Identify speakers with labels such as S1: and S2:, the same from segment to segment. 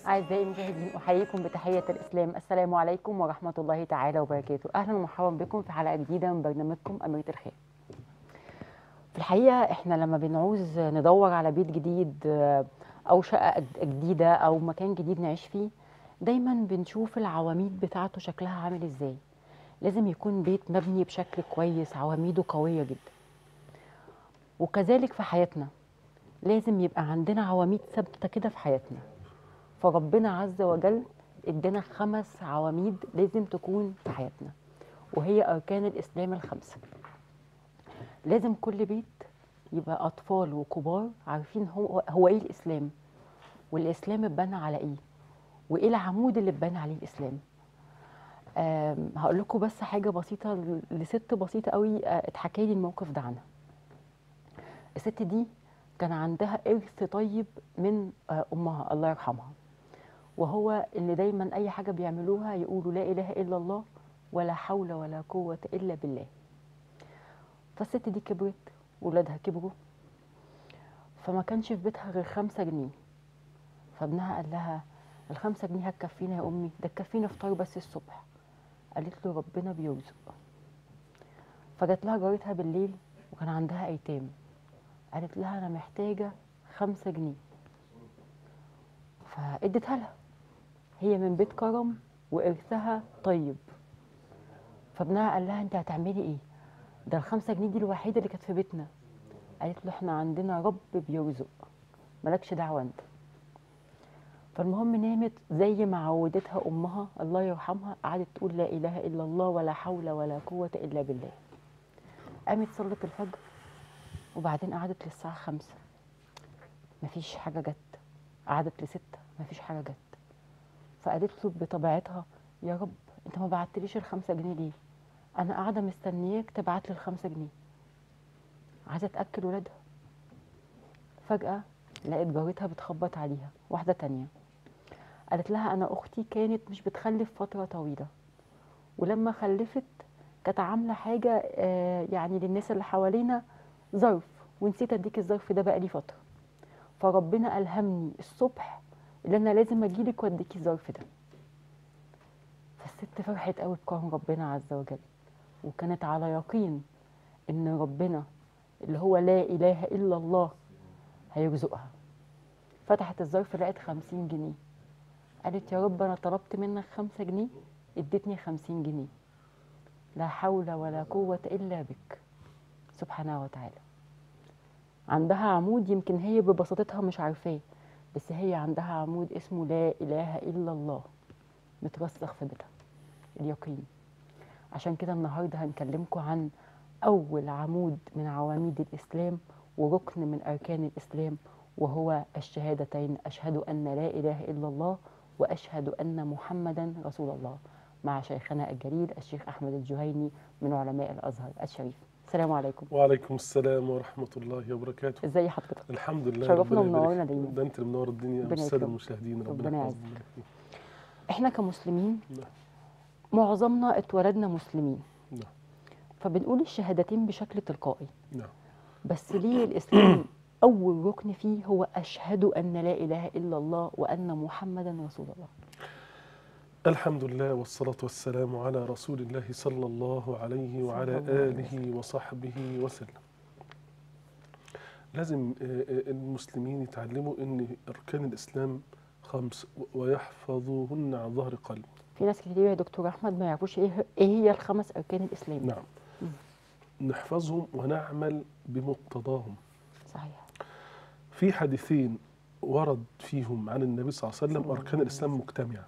S1: أعزائي المشاهدين أحييكم بتحية الإسلام السلام عليكم ورحمة الله تعالى وبركاته أهلا ومرحبا بكم في حلقة جديدة من برنامجكم أميرة الخير في الحقيقة إحنا لما بنعوز ندور على بيت جديد آه، أو شقة جد- جديدة أو مكان جديد نعيش فيه دايما بنشوف العواميد بتاعته شكلها عامل إزاي لازم يكون بيت مبني بشكل كويس عواميده قوية جدا وكذلك في حياتنا لازم يبقى عندنا عواميد ثابتة كده في حياتنا فربنا عز وجل ادانا خمس عواميد لازم تكون في حياتنا وهي اركان الاسلام الخمسه لازم كل بيت يبقى اطفال وكبار عارفين هو هو ايه الاسلام والاسلام اتبنى على ايه وايه العمود اللي اتبنى عليه الاسلام آم، هقول لكم بس حاجه بسيطه ل- لست بسيطه قوي آه، اتحكى لي الموقف ده عنها الست دي كان عندها ارث طيب من آه، امها الله يرحمها وهو اللي دايما اي حاجه بيعملوها يقولوا لا اله الا الله ولا حول ولا قوه الا بالله فالست دي كبرت ولادها كبروا فما كانش في بيتها غير خمسة جنيه فابنها قال لها الخمسة جنيه هتكفينا يا أمي ده تكفينا فطار بس الصبح قالت له ربنا بيرزق فجات لها جارتها بالليل وكان عندها أيتام قالت لها أنا محتاجة خمسة جنيه فاديتها لها هي من بيت كرم وإرثها طيب فابنها قال لها أنت هتعملي إيه؟ ده الخمسة جنيه دي الوحيدة اللي كانت في بيتنا قالت له احنا عندنا رب بيرزق مالكش دعوة انت فالمهم نامت زي ما عودتها امها الله يرحمها قعدت تقول لا اله الا الله ولا حول ولا قوة الا بالله قامت صلت الفجر وبعدين قعدت للساعة خمسة مفيش حاجة جت قعدت لستة مفيش حاجة جت فقالت له بطبيعتها يا رب انت ما بعتليش الخمسة جنيه ليه انا قاعدة مستنياك تبعت لي الخمسة جنيه عايزة تأكل ولادها فجأة لقيت جارتها بتخبط عليها واحدة تانية قالت لها أنا أختي كانت مش بتخلف فترة طويلة ولما خلفت كانت عاملة حاجة آه، يعني للناس اللي حوالينا ظرف ونسيت أديك الظرف ده بقالي فترة فربنا ألهمني الصبح اللي أنا لازم أجيلك وأديكي الظرف ده فالست فرحت قوي بكرم ربنا عز وجل وكانت على يقين إن ربنا اللي هو لا إله إلا الله هيرزقها فتحت الظرف لقت خمسين جنيه قالت يا رب أنا طلبت منك خمسة جنيه اديتني خمسين جنيه لا حول ولا قوة إلا بك سبحانه وتعالى عندها عمود يمكن هي ببساطتها مش عارفاه بس هي عندها عمود اسمه لا إله إلا الله مترسخ في بيتها اليقين عشان كده النهارده هنكلمكم عن أول عمود من عواميد الإسلام وركن من أركان الإسلام وهو الشهادتين أشهد أن لا إله إلا الله وأشهد أن محمدا رسول الله مع شيخنا الجليل الشيخ أحمد الجهيني من علماء الأزهر الشريف السلام عليكم
S2: وعليكم السلام ورحمة الله وبركاته
S1: ازي حضرتك
S2: الحمد لله
S1: شرفنا
S2: ربنا يبارك
S1: ومنورنا
S2: فيك.
S1: دايما.
S2: ده انت اللي منور الدنيا
S1: ربنا
S2: والسادة
S1: يكرمك.
S2: المشاهدين
S1: ربنا
S2: ربنا
S1: يعزك.
S2: يحفظهم
S1: احنا كمسلمين
S2: نعم.
S1: معظمنا اتولدنا مسلمين
S2: نعم
S1: فبنقول الشهادتين بشكل تلقائي
S2: نعم
S1: بس ليه الإسلام أول ركن فيه هو أشهد أن لا إله إلا الله وأن محمدا رسول الله
S2: الحمد لله والصلاة والسلام على رسول الله صلى الله عليه وعلى
S1: الله عليه
S2: آله وصحبه وسلم لازم آه، آه، المسلمين يتعلموا ان اركان الاسلام خمس و- ويحفظوهن عن ظهر قلب
S1: في ناس كتير يا دكتور أحمد ما يعرفوش إيه إيه هي الخمس أركان الإسلام
S2: نعم نحفظهم ونعمل بمقتضاهم
S1: صحيح
S2: في حديثين ورد فيهم عن النبي صلى الله عليه وسلم
S1: صلى الله
S2: أركان
S1: عليه
S2: الإسلام مجتمعة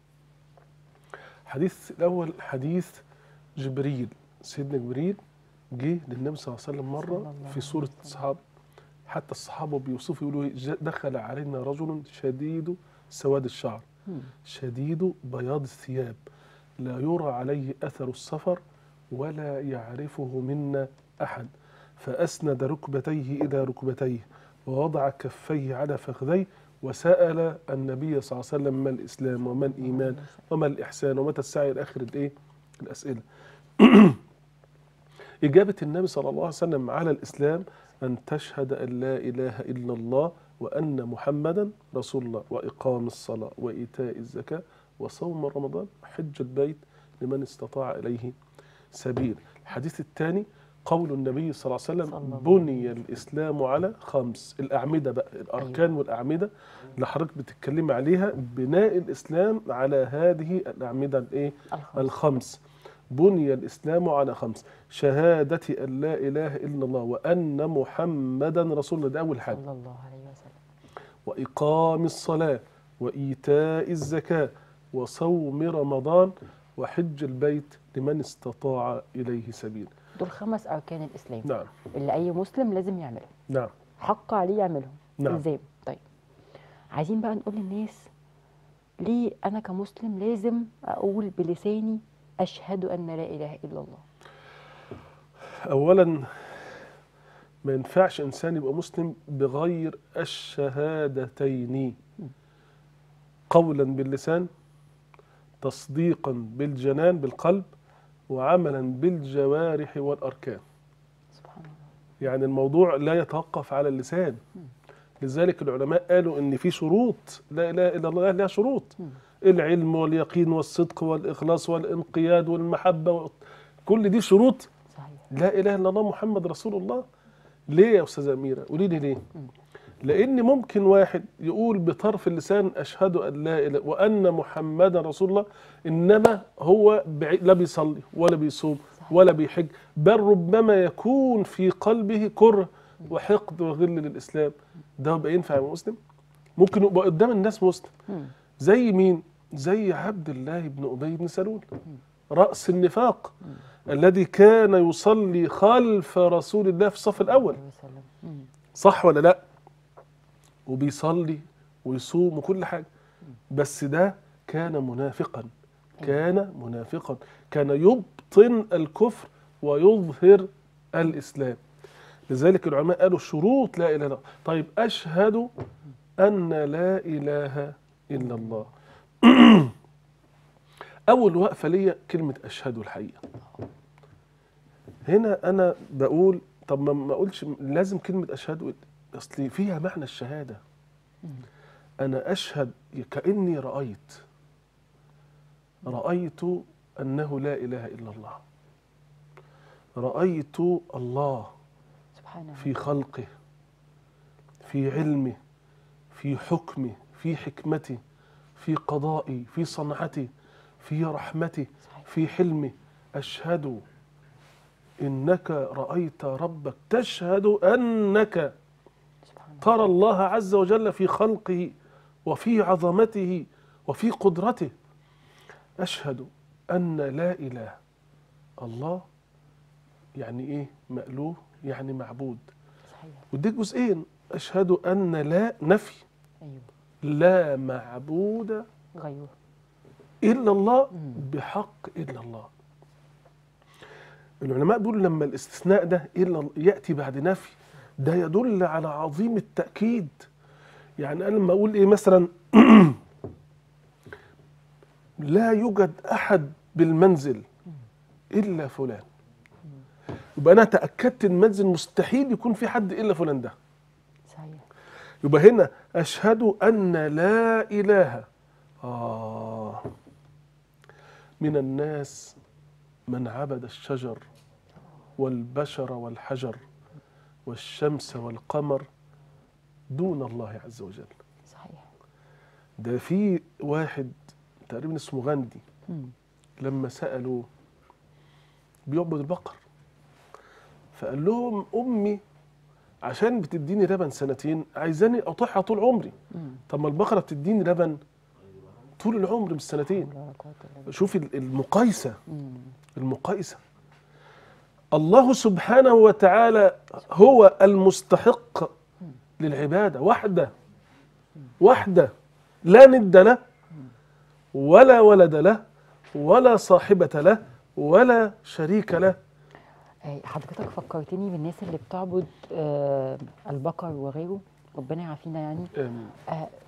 S2: حديث الأول حديث جبريل سيدنا جبريل جه للنبي صلى الله عليه وسلم
S1: صلى
S2: مرة
S1: الله
S2: في
S1: عليه
S2: سورة
S1: وسلم.
S2: الصحابة حتى الصحابة بيوصفوا يقولوا إيه؟ ج- دخل علينا رجل شديد سواد الشعر
S1: مم.
S2: شديد بياض الثياب لا يرى عليه أثر السفر ولا يعرفه منا أحد فأسند ركبتيه إلى ركبتيه ووضع كفيه على فخذيه وسأل النبي صلى الله عليه وسلم ما الإسلام وما الإيمان وما الإحسان ومتى السعي إلى آخر الإيه؟ الأسئلة إجابة النبي صلى الله عليه وسلم على الإسلام أن تشهد أن لا إله إلا الله وأن محمدا رسول الله وإقام الصلاة وإيتاء الزكاة وصوم رمضان وحج البيت لمن استطاع إليه سبيل الحديث الثاني قول النبي صلى الله عليه
S1: صلى الله
S2: وسلم بني الإسلام على خمس الأعمدة بقى الأركان والأعمدة اللي حضرتك بتتكلمي عليها بناء الإسلام على هذه الأعمدة الإيه
S1: الخمس
S2: الخمس بني الإسلام على خمس شهادة أن لا إله إلا الله وأن محمدا رسول الله ده أول حاجة
S1: صلى الله عليه وسلم
S2: وإقام الصلاة وإيتاء الزكاة وصوم رمضان وحج البيت لمن استطاع إليه سبيل
S1: دول خمس أركان الإسلام
S2: نعم
S1: اللي أي مسلم لازم يعملهم
S2: نعم
S1: حق عليه يعملهم
S2: نعم.
S1: الزام طيب عايزين بقى نقول للناس ليه انا كمسلم لازم اقول بلساني اشهد ان لا اله الا الله
S2: أولا ما ينفعش إنسان يبقى مسلم بغير الشهادتين قولا باللسان تصديقا بالجنان بالقلب وعملا بالجوارح والأركان
S1: سبحان الله
S2: يعني الموضوع لا يتوقف على اللسان لذلك العلماء قالوا ان في شروط لا اله الا الله لها شروط
S1: مم.
S2: العلم واليقين والصدق والاخلاص والانقياد والمحبه و... كل دي شروط
S1: صحيح
S2: لا اله الا الله محمد رسول الله ليه يا استاذه اميره قولي لي ليه
S1: مم.
S2: لان ممكن واحد يقول بطرف اللسان اشهد ان لا اله وان محمدا رسول الله انما هو بعي... لا بيصلي ولا بيصوم
S1: صحيح.
S2: ولا بيحج بل ربما يكون في قلبه كره وحقد وغل للاسلام ده يبقى ينفع يبقى مسلم ممكن يبقى قدام الناس مسلم
S1: مم.
S2: زي مين زي عبد الله بن ابي بن سلول راس النفاق الذي كان يصلي خلف رسول الله في الصف الاول
S1: عليه وسلم مم.
S2: صح ولا لا وبيصلي ويصوم وكل حاجه بس ده كان منافقا كان منافقا كان يبطن الكفر ويظهر الاسلام لذلك العلماء قالوا شروط لا اله الا الله طيب اشهد ان لا اله الا الله اول وقفه ليا كلمه اشهد الحقيقه هنا انا بقول طب ما ما اقولش لازم كلمه اشهد اصل فيها معنى الشهاده انا اشهد كاني رايت رايت انه لا اله الا الله رايت الله
S1: سبحانه
S2: في خلقه في علمه في حكمه في حكمته في قضائي في صنعته في رحمته
S1: صحيح.
S2: في حلمه أشهد إنك رأيت ربك تشهد أنك
S1: سبحان الله
S2: ترى الله عز وجل في خلقه وفي عظمته وفي قدرته أشهد أن لا إله الله يعني إيه مألوه يعني معبود
S1: صحيح
S2: ودي جزئين أشهد أن لا نفي
S1: ايوه
S2: لا معبود
S1: غيره
S2: إلا الله
S1: مم.
S2: بحق إلا الله العلماء بيقولوا لما الاستثناء ده إلا يأتي بعد نفي ده يدل على عظيم التأكيد يعني أنا لما أقول إيه مثلا لا يوجد أحد بالمنزل إلا فلان يبقى أنا تأكدت إن المنزل مستحيل يكون في حد إلا فلان ده
S1: صحيح
S2: يبقى هنا أشهد أن لا إله آه من الناس من عبد الشجر والبشر والحجر والشمس والقمر دون الله عز وجل
S1: صحيح
S2: ده في واحد تقريبا اسمه غاندي
S1: مم.
S2: لما سألوا بيعبد البقر فقال لهم أمي عشان بتديني لبن سنتين عايزاني أطيعها طول عمري
S1: مم.
S2: طب ما البقرة بتديني لبن طول العمر مش سنتين
S1: لا قوة إلا بالله.
S2: شوفي المقايسة
S1: مم.
S2: المقايسة الله سبحانه وتعالى هو المستحق للعبادة وحده وحده لا ند له ولا ولد له ولا صاحبة له ولا شريك له
S1: آه، حضرتك فكرتني بالناس اللي بتعبد آه، البقر وغيره ربنا يعافينا يعني
S2: آمين
S1: آه،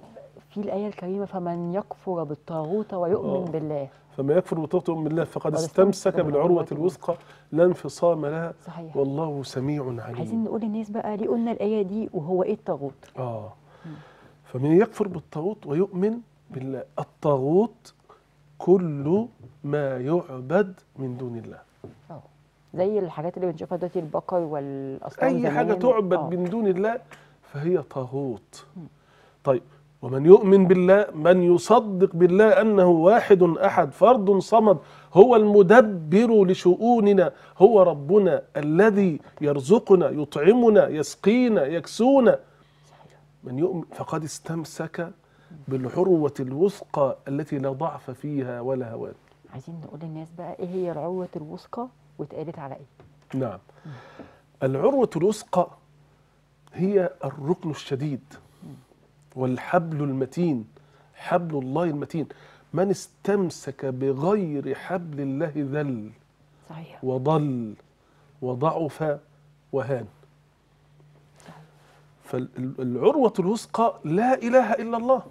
S1: في الآية الكريمة فمن يكفر بالطاغوت ويؤمن
S2: آه.
S1: بالله
S2: فما يكفر بطاعة بالله فقد
S1: فقد
S2: استمسك
S1: استمسك
S2: بالعروة
S1: بالعروة
S2: الوثقى لا انفصام لها
S1: صحيح
S2: والله سميع
S1: عايزين
S2: عليم
S1: نقول للناس بقى ليه قلنا الآية دي وهو إيه الطاغوت
S2: اه فمن يكفر بالطاغوت ويؤمن بالله الطاغوت كل ما يعبد من دون الله
S1: اه زي الحاجات اللي بنشوفها دلوقتي البقر والأصنام
S2: اي حاجه
S1: زمان.
S2: تعبد
S1: آه.
S2: من دون الله فهي طاغوت طيب ومن يؤمن بالله من يصدق بالله انه واحد احد فرد صمد هو المدبر لشؤوننا هو ربنا الذي يرزقنا يطعمنا يسقينا يكسونا
S1: صحيح.
S2: من يؤمن فقد استمسك بالعروة الوثقى التي لا ضعف فيها ولا هوان
S1: عايزين نقول للناس بقى إيه هي العروة الوثقى واتقالت على إيه
S2: نعم العروة الوثقى هي الركن الشديد والحبل المتين حبل الله المتين من استمسك بغير حبل الله ذل
S1: صحيح
S2: وضل وضعف وهان فالعروة الوثقى لا إله إلا الله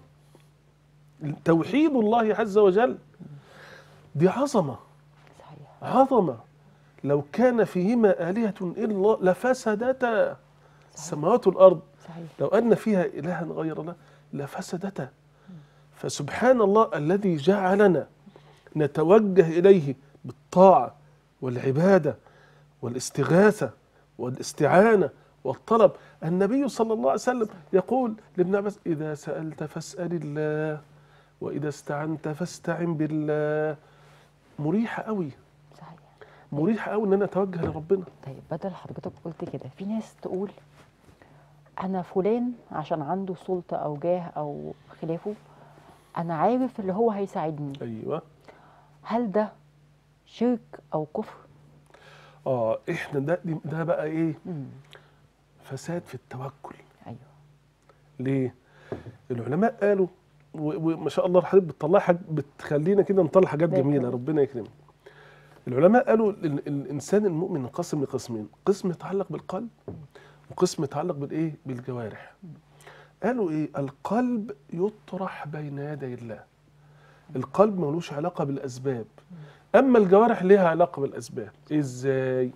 S2: توحيد الله عز وجل دي عظمة
S1: صحيح
S2: عظمة لو كان فيهما آلهة إلا الله لفسدتا السماوات والأرض
S1: صحيح
S2: لو أن فيها إلها غير الله لفسدتا فسبحان الله الذي جعلنا نتوجه إليه بالطاعة والعبادة والاستغاثة والاستعانة والطلب النبي صلى الله عليه وسلم يقول لابن عباس إذا سألت فاسأل الله وإذا استعنت فاستعن بالله مريحة قوي
S1: صحيح
S2: مريحة قوي إن أنا أتوجه لربنا
S1: طيب بدل حضرتك قلت كده في ناس تقول انا فلان عشان عنده سلطه او جاه او خلافه انا عارف اللي هو هيساعدني
S2: أيوه
S1: هل ده شرك او كفر
S2: اه احنا ده ده بقى ايه
S1: مم.
S2: فساد في التوكل
S1: ايوه
S2: ليه العلماء قالوا و- وما شاء الله حضرتك بتطلع حاجة بتخلينا كده نطلع حاجات
S1: ده
S2: جميله
S1: يكرمك.
S2: ربنا يكرمك العلماء قالوا ال- الانسان المؤمن ينقسم لقسمين قسم يتعلق بالقلب وقسم يتعلق بالايه بالجوارح قالوا ايه القلب يطرح بين يدي الله القلب ملوش علاقه بالاسباب اما الجوارح ليها علاقه بالاسباب ازاي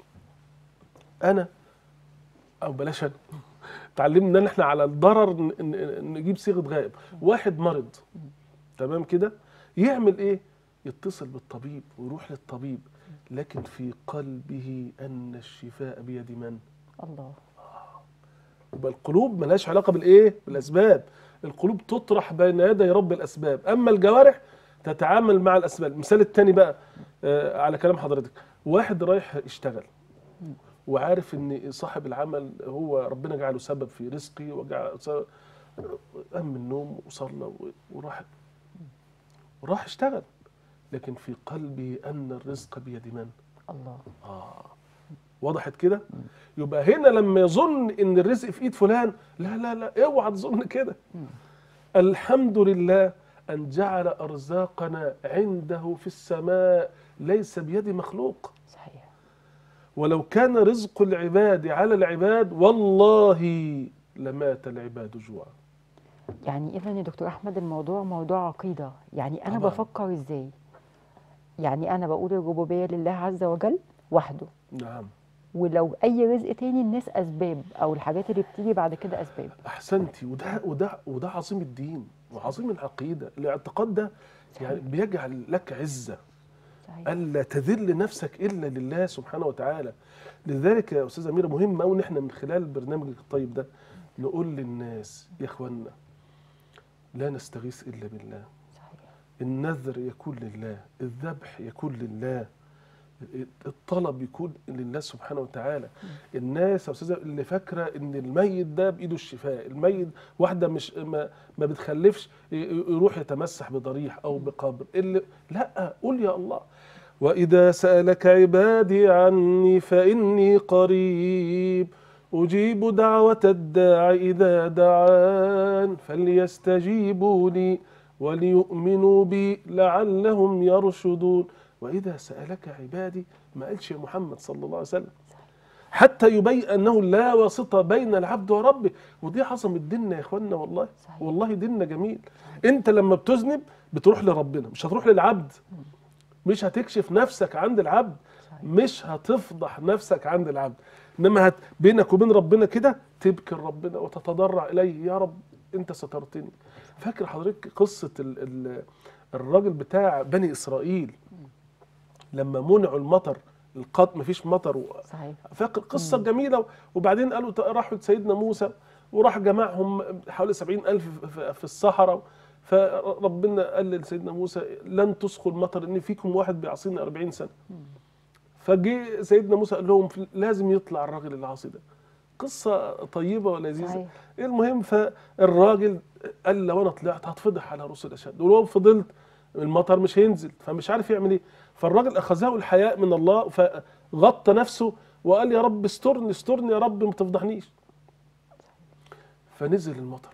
S2: انا او بلاش انا اتعلمنا ان احنا على الضرر ن- ن- نجيب صيغه غائب واحد مرض تمام كده يعمل ايه يتصل بالطبيب ويروح للطبيب لكن في قلبه ان الشفاء بيد من
S1: الله
S2: يبقى القلوب ملهاش علاقه بالايه بالاسباب القلوب تطرح بين يدي رب الاسباب اما الجوارح تتعامل مع الاسباب المثال الثاني بقى آه على كلام حضرتك واحد رايح يشتغل وعارف ان صاحب العمل هو ربنا جعله سبب في رزقي وجعل سبب قام من النوم وصلى و- وراح وراح اشتغل لكن في قلبي ان الرزق بيد من
S1: الله
S2: آه وضحت كده يبقى هنا لما يظن ان الرزق في ايد فلان لا لا لا اوعى تظن كده الحمد لله ان جعل ارزاقنا عنده في السماء ليس بيد مخلوق
S1: صحيح
S2: ولو كان رزق العباد على العباد والله لمات العباد جوعا
S1: يعني اذا يا دكتور احمد الموضوع موضوع عقيده يعني انا
S2: طبعاً.
S1: بفكر ازاي يعني انا بقول الربوبيه لله عز وجل وحده
S2: نعم
S1: ولو اي رزق تاني الناس اسباب او الحاجات اللي بتيجي بعد كده اسباب
S2: احسنتي وده وده وده عظيم الدين وعظيم العقيده الاعتقاد ده يعني بيجعل لك عزه
S1: صحيح
S2: الا تذل نفسك الا لله سبحانه وتعالى لذلك يا استاذ اميره مهم قوي ان احنا من خلال برنامجك الطيب ده نقول للناس يا اخوانا لا نستغيث الا بالله
S1: صحيح
S2: النذر يكون لله الذبح يكون لله الطلب يكون لله سبحانه وتعالى الناس يا استاذه اللي فاكره ان الميت ده بايده الشفاء الميت واحده مش ما, ما بتخلفش ي- يروح يتمسح بضريح او بقبر اللي لا قول يا الله واذا سالك عبادي عني فاني قريب اجيب دعوه الداع اذا دعان فليستجيبوا لي وليؤمنوا بي لعلهم يرشدون واذا سالك عبادي ما قالش يا محمد صلى الله عليه وسلم حتى يبين انه لا واسطه بين العبد وربه ودي عظمه ديننا يا اخوانا والله
S1: صحيح.
S2: والله ديننا جميل انت لما بتذنب بتروح لربنا مش هتروح للعبد مش هتكشف نفسك عند العبد
S1: صحيح.
S2: مش هتفضح نفسك عند العبد انما هت بينك وبين ربنا كده تبكي ربنا وتتضرع اليه يا رب انت سترتني فاكر حضرتك قصه ال ال الراجل بتاع بني اسرائيل لما منعوا المطر القط مفيش مطر و-
S1: صحيح
S2: فاكر قصة جميلة وبعدين قالوا ت- راحوا لسيدنا موسى وراح جمعهم حوالي سبعين ألف في- في الصحراء فربنا قال لسيدنا موسى لن تسقوا المطر إن فيكم واحد بيعصيني أربعين سنة فجه سيدنا موسى قال لهم لازم يطلع الراجل العاصي ده قصة طيبة ولذيذة
S1: صحيح.
S2: المهم فالراجل قال لو أنا طلعت هتفضح على رسل الأشهاد ولو فضلت المطر مش هينزل فمش عارف يعمل إيه فالراجل أخذه الحياء من الله فغطى نفسه وقال يا رب استرني استرني يا رب ما تفضحنيش فنزل المطر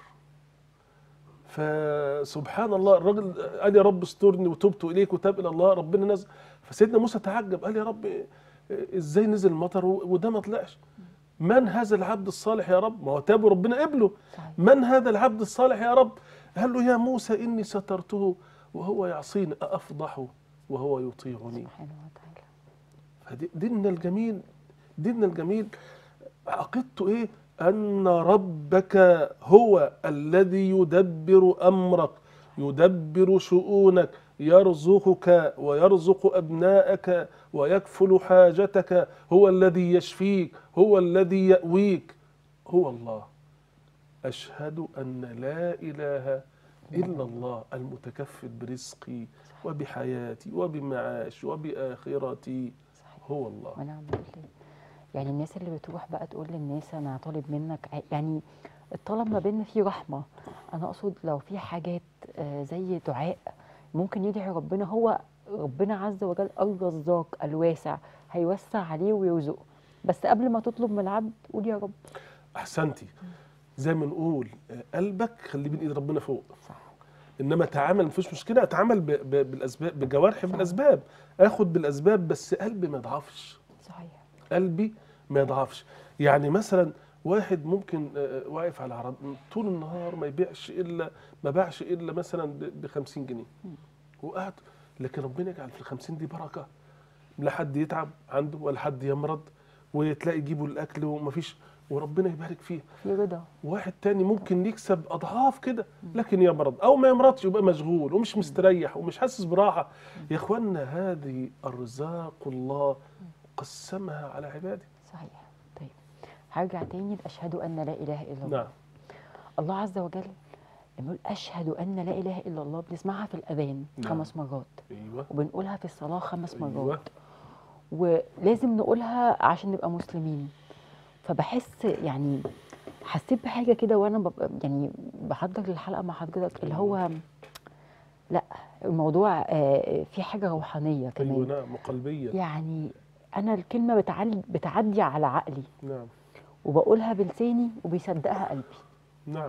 S2: فسبحان الله الراجل قال يا رب استرني وتبت اليك وتاب الى الله ربنا نزل فسيدنا موسى تعجب قال يا رب ازاي نزل المطر وده ما طلعش من هذا العبد الصالح يا رب ما هو تاب وربنا قبله
S1: صحيح.
S2: من هذا العبد الصالح يا رب قال له يا موسى اني سترته وهو يعصيني أأفضحه وهو يطيعني
S1: سبحانه وتعالى
S2: فدي- ديننا الجميل ديننا الجميل عقيدته ايه ان ربك هو الذي يدبر امرك يدبر شؤونك يرزقك ويرزق ابناءك ويكفل حاجتك هو الذي يشفيك هو الذي يأويك هو الله أشهد أن لا إله إلا الله المتكفل برزقي وبحياتي وبمعاشي وبآخرتي
S1: صحيح
S2: هو الله
S1: ونعم بالله يعني الناس اللي بتروح بقى تقول للناس انا طالب منك ع- يعني الطلب ما بيننا فيه رحمه انا اقصد لو في حاجات آه، زي دعاء ممكن يدعي ربنا هو ربنا عز وجل الرزاق الواسع هيوسع عليه ويرزقه بس قبل ما تطلب من العبد قول يا رب
S2: أحسنتي زي ما نقول آه، قلبك خليه بين إيد ربنا فوق
S1: صح
S2: انما تعامل مفيش مشكله اتعامل ب- ب- بالاسباب بجوارحي بالاسباب اخد بالاسباب بس قلبي ما يضعفش
S1: صحيح
S2: قلبي ما يضعفش يعني مثلا واحد ممكن آه، آه، واقف على عرض طول النهار ما يبيعش الا ما باعش الا مثلا ب 50 جنيه وقعد لكن ربنا يجعل في ال 50 دي بركه لا حد يتعب عنده ولا حد يمرض وتلاقي يجيبوا الاكل ومفيش وربنا يبارك فيه
S1: في رضا
S2: واحد تاني ممكن يكسب اضعاف كده لكن يمرض او ما يمرضش يبقى مشغول ومش مستريح ومش حاسس براحه يا اخوانا هذه ارزاق الله قسمها على عباده
S1: صحيح طيب هرجع تاني اشهد ان لا اله الا الله
S2: نعم
S1: الله عز وجل يقول اشهد ان لا اله الا الله بنسمعها في الاذان
S2: نعم.
S1: خمس مرات
S2: ايوه
S1: وبنقولها في الصلاه خمس
S2: أيوة.
S1: مرات ولازم نقولها عشان نبقى مسلمين فبحس يعني حسيت بحاجه كده وانا ببقى يعني بحضر الحلقه مع حضرتك اللي هو لا الموضوع آه، في حاجه روحانيه كمان
S2: ايوه نعم وقلبيه
S1: يعني انا الكلمه بتعدي بتعدي على عقلي
S2: نعم
S1: وبقولها بلساني وبيصدقها قلبي
S2: نعم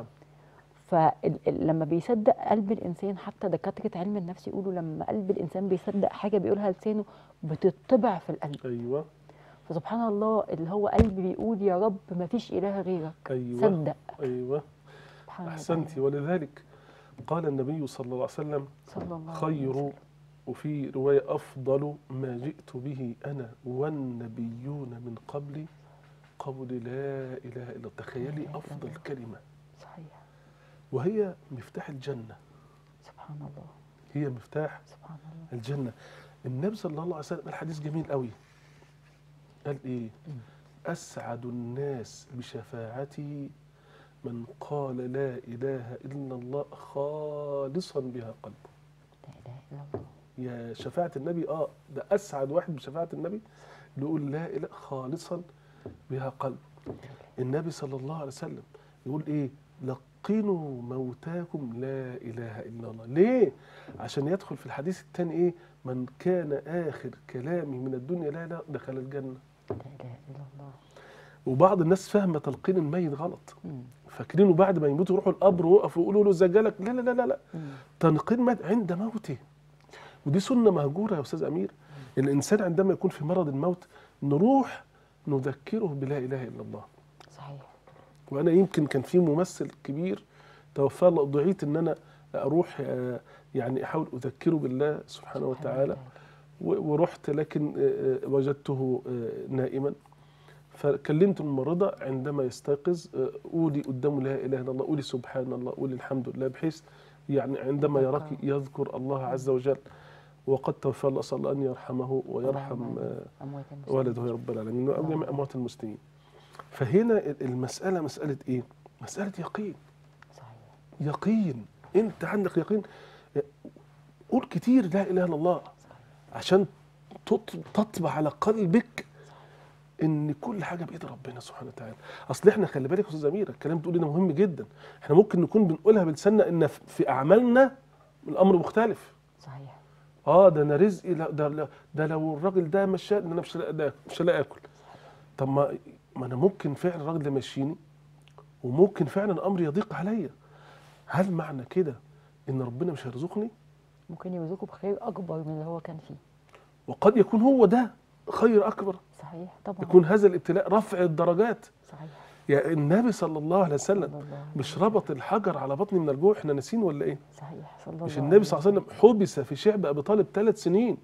S1: فلما بيصدق قلب الانسان حتى دكاتره علم النفس يقولوا لما قلب الانسان بيصدق حاجه بيقولها لسانه بتطبع في القلب
S2: ايوه
S1: فسبحان الله اللي هو قلبي بيقول يا رب ما فيش اله غيرك
S2: ايوه
S1: صدق
S2: ايوه
S1: سبحان الله
S2: احسنتي ولذلك قال النبي صلى الله عليه وسلم
S1: صلى الله عليه
S2: خير
S1: وسلم.
S2: وفي رواية أفضل ما جئت به أنا والنبيون من قبلي قول لا إله إلا الله تخيلي
S1: إله إلا
S2: أفضل
S1: الله.
S2: كلمة
S1: صحيح
S2: وهي مفتاح الجنة
S1: سبحان الله
S2: هي مفتاح
S1: سبحان الله
S2: الجنة النبي صلى الله عليه وسلم الحديث جميل قوي قال إيه أسعد الناس بشفاعتي من قال لا إله إلا الله خالصا بها قلبه
S1: لا اله الا الله
S2: يا شفاعة النبي اه ده أسعد واحد بشفاعة النبي اللي يقول لا إله خالصا بها قلب النبي صلى الله عليه وسلم يقول إيه لقنوا موتاكم لا إله إلا الله ليه عشان يدخل في الحديث الثاني إيه من كان آخر كلامه من الدنيا لا لا دخل الجنة
S1: لا اله الا الله
S2: وبعض الناس فاهمة تلقين الميت غلط
S1: مم.
S2: فاكرينه بعد ما يموتوا يروحوا القبر ويقفوا يقولوا له ازاي جالك لا لا لا لا, لا.
S1: مم.
S2: تنقيل مات عند موته ودي سنة مهجورة يا أستاذ أمير الإنسان عندما يكون في مرض الموت نروح نذكره بلا اله الا الله
S1: صحيح
S2: وانا يمكن كان في ممثل كبير توفى الله دعيت ان انا اروح آه، يعني احاول اذكره بالله سبحانه وتعالى و- ورحت لكن آه، آه، وجدته آه، نائما فكلمت الممرضة عندما يستيقظ آه، قولي قدامه لا إله إلا الله قولي سبحان الله قولي الحمد لله بحيث يعني عندما
S1: يذكر.
S2: يراك يذكر الله عز وجل وقد توفى الله أسأل الله أن يرحمه ويرحم
S1: اللهم
S2: آه،
S1: اموات المسلمين
S2: ولده يا رب العالمين وجميع
S1: اللهم.
S2: أموات المسلمين فهنا المسألة مسألة إيه؟ مسألة يقين
S1: صحيح
S2: يقين أنت عندك يقين قول كتير لا إله إلا الله عشان تط- تطبع على قلبك ان كل حاجه بايد ربنا سبحانه وتعالى اصل احنا خلي بالك يا استاذ اميره الكلام بتقول ده مهم جدا احنا ممكن نكون بنقولها بلساننا ان في- في اعمالنا الامر مختلف
S1: صحيح
S2: اه ده انا رزقي لا ده لا ده لو الراجل ده مشى انا مش هلاقي ده- مش هلاقي اكل طب ما ما انا ممكن فعلا الراجل ده ماشيني وممكن فعلا الامر يضيق عليا هل معنى كده ان ربنا مش هيرزقني
S1: ممكن يرزقه بخير اكبر من اللي هو كان فيه
S2: وقد يكون هو ده خير اكبر
S1: صحيح طبعا
S2: يكون هذا الابتلاء رفع الدرجات
S1: صحيح
S2: يا النبي صلى الله عليه وسلم
S1: صلى الله عليه
S2: مش ربط الحجر على بطني من الجوع احنا ناسين ولا ايه
S1: صحيح صلى الله
S2: مش
S1: عليه
S2: النبي صلى الله عليه وسلم حبس في شعب ابي طالب ثلاث سنين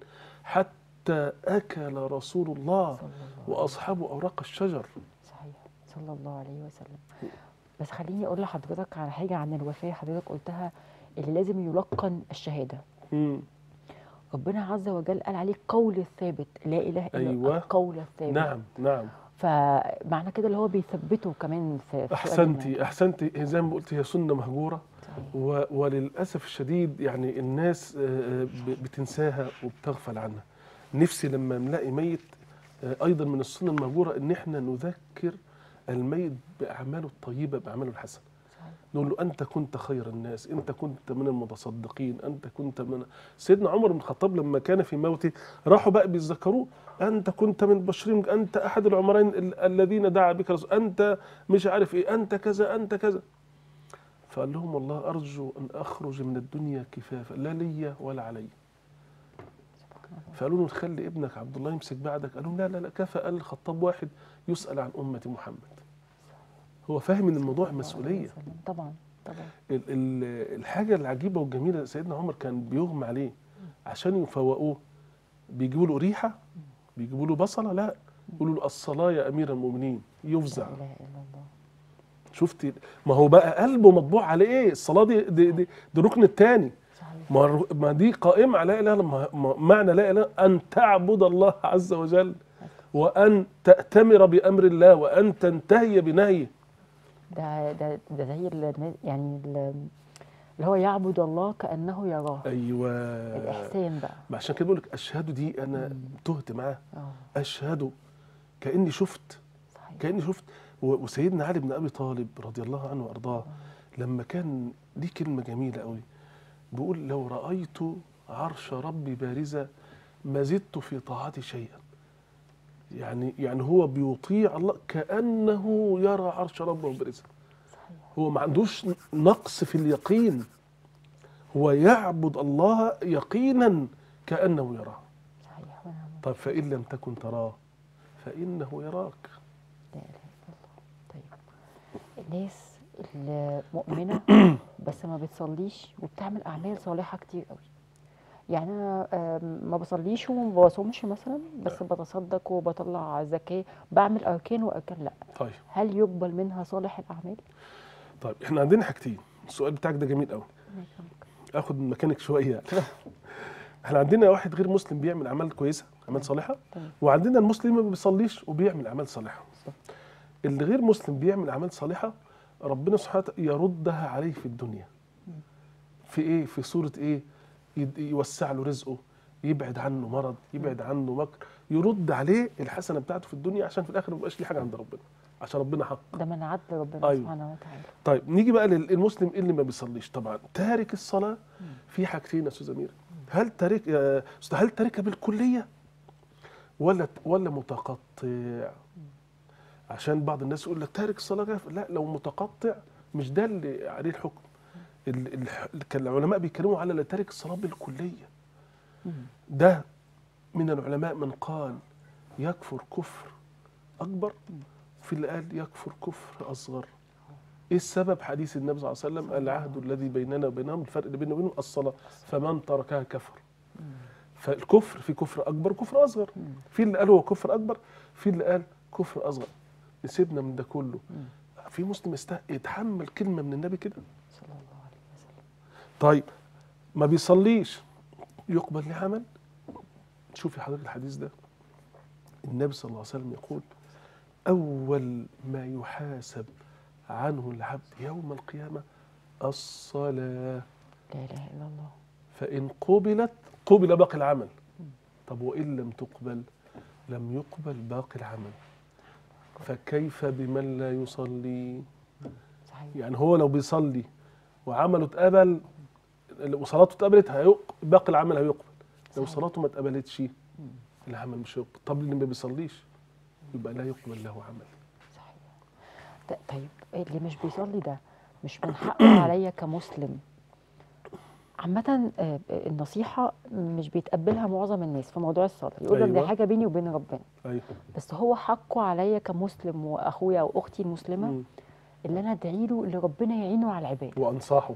S2: حتى اكل رسول الله
S1: صلى الله عليه
S2: واصحابه اوراق الشجر
S1: صحيح صلى الله عليه وسلم بس خليني اقول لحضرتك على حاجه عن الوفاه حضرتك قلتها اللي لازم يلقن الشهاده
S2: مم.
S1: ربنا عز وجل قال عليه قول الثابت لا اله الا
S2: أيوة.
S1: القول الثابت
S2: نعم نعم
S1: فمعنى كده اللي هو بيثبته كمان في في سؤال المنام.
S2: احسنتي احسنتي زي ما قلت هي سنه مهجوره
S1: صحيح
S2: و- وللاسف الشديد يعني الناس آه، ب- بتنساها وبتغفل عنها نفسي لما نلاقي ميت آه، ايضا من السنه المهجوره ان احنا نذكر الميت باعماله الطيبه باعماله الحسنه
S1: صحيح
S2: نقول له انت كنت خير الناس انت كنت من المتصدقين انت كنت من سيدنا عمر بن الخطاب لما كان في موته راحوا بقى بيذكروه انت كنت من بشرين انت احد العمرين ال- الذين دعا بك رسول انت مش عارف ايه انت كذا انت كذا فقال لهم والله ارجو ان اخرج من الدنيا كفافا لا لي ولا علي
S1: سبحان الله
S2: فقالوا له نخلي ابنك عبد الله يمسك بعدك قالوا لا لا لا كفى قال الخطاب واحد يسال عن امه محمد هو فاهم ان الموضوع
S1: صلى الله عليه
S2: مسؤوليه
S1: وسلم. طبعا طبعا
S2: ال- ال- الحاجة العجيبة والجميلة سيدنا عمر كان بيغمى عليه عشان يفوقوه بيجيبوا له ريحة بيجيبوا له بصلة لا يقولوا له الصلاة يا أمير المؤمنين
S1: لا
S2: يفزع
S1: اله الا الله
S2: شفت ما هو بقى قلبه مطبوع على ايه الصلاة دي دي, دي, دي الركن الثاني
S1: صحيح
S2: ما, الر- ما دي قائمة على لا إله إلا الله ما- معنى لا إله أن تعبد الله عز وجل وأن تأتمر بأمر الله وأن تنتهي بنهيه
S1: ده ده ده زي ال- يعني ال- اللي هو يعبد الله كانه يراه
S2: أيوه
S1: الاحسان بقى
S2: ما عشان كده بقول لك أشهد دي أنا تهت معاه
S1: اه
S2: أشهد كأني شفت
S1: صحيح
S2: كأني شفت و- وسيدنا علي بن أبي طالب رضي الله عنه وأرضاه لما كان ليه كلمة جميلة قوي بيقول لو رأيت عرش ربي بارزة ما زدت في طاعتي شيئا يعني يعني هو بيطيع الله كأنه يرى عرش ربه بارزة
S1: صحيح
S2: هو ما عندوش نقص في اليقين هو يعبد الله يقينا كأنه يراه
S1: صحيح ونعم
S2: طب فإن لم تكن تراه فإنه يراك
S1: لا اله الا الله طيب الناس المؤمنه بس ما بتصليش وبتعمل اعمال صالحه كتير قوي يعني انا آم، ما بصليش وما بصومش مثلا بس بتصدق وبطلع زكاه بعمل اركان واركان لا
S2: طيب
S1: هل يقبل منها صالح الاعمال؟
S2: طيب احنا عندنا حاجتين السؤال بتاعك ده جميل قوي
S1: الله يكرمك.
S2: اخد من مكانك شويه يعني احنا عندنا واحد غير مسلم بيعمل اعمال كويسه اعمال صالحه
S1: تمام.
S2: وعندنا المسلم ما بيصليش وبيعمل اعمال صالحه
S1: بالظبط.
S2: اللي غير مسلم بيعمل اعمال صالحه ربنا سبحانه وتعالى يردها عليه في الدنيا في ايه في صوره ايه يد- يوسع له رزقه يبعد عنه مرض يبعد عنه مكر يرد عليه الحسنه بتاعته في الدنيا عشان في الاخر ما يبقاش ليه حاجه عند ربنا عشان ربنا حق
S1: ده من عدل ربنا
S2: أيوة.
S1: سبحانه وتعالى
S2: طيب نيجي بقى للمسلم اللي ما بيصليش طبعا تارك الصلاه في حاجتين يا استاذ امير هل تارك يا أستاذ، هل تاركها بالكليه ولا ولا متقطع عشان بعض الناس يقول لك تارك الصلاه كيف؟ لا لو متقطع مش ده اللي عليه الحكم ال- ال- كان العلماء بيتكلموا على لا تارك الصلاه بالكليه ده من العلماء من قال يكفر كفر اكبر في اللي قال يكفر كفر اصغر ايه السبب حديث النبي صلى الله عليه وسلم العهد الذي بيننا وبينهم الفرق اللي بيننا وبينهم الصلاه فمن تركها كفر فالكفر في كفر اكبر وكفر اصغر في اللي قال هو كفر اكبر في اللي قال كفر اصغر نسيبنا من ده كله في مسلم يستحق يتحمل كلمه من النبي كده
S1: صلى الله عليه وسلم
S2: طيب ما بيصليش يقبل له عمل شوفي حضرتك الحديث ده النبي صلى الله عليه وسلم يقول أول ما يحاسب عنه العبد يوم القيامة الصلاة
S1: لا اله الا الله
S2: فإن قبلت قبل باقي العمل طب وإن لم تقبل لم يقبل باقي العمل فكيف بمن لا يصلي
S1: صحيح
S2: يعني هو لو بيصلي وعمله اتقبل وصلاته اتقبلت هيق... باقي العمل هيقبل لو
S1: صحيح.
S2: صلاته ما اتقبلتش العمل مش هيقبل طب اللي ما بيصليش يبقى لا يقبل له عمل
S1: صحيح ط- طيب اللي مش بيصلي ده مش من حقه عليا كمسلم عامة آه، آه، النصيحة مش بيتقبلها معظم الناس في موضوع الصلاة يقول لك دي
S2: أيوة.
S1: حاجة بيني وبين ربنا
S2: ايوه
S1: بس هو حقه عليا كمسلم واخويا واختي المسلمة
S2: مم.
S1: اللي انا ادعي له اللي ربنا يعينه على العباد
S2: وانصحه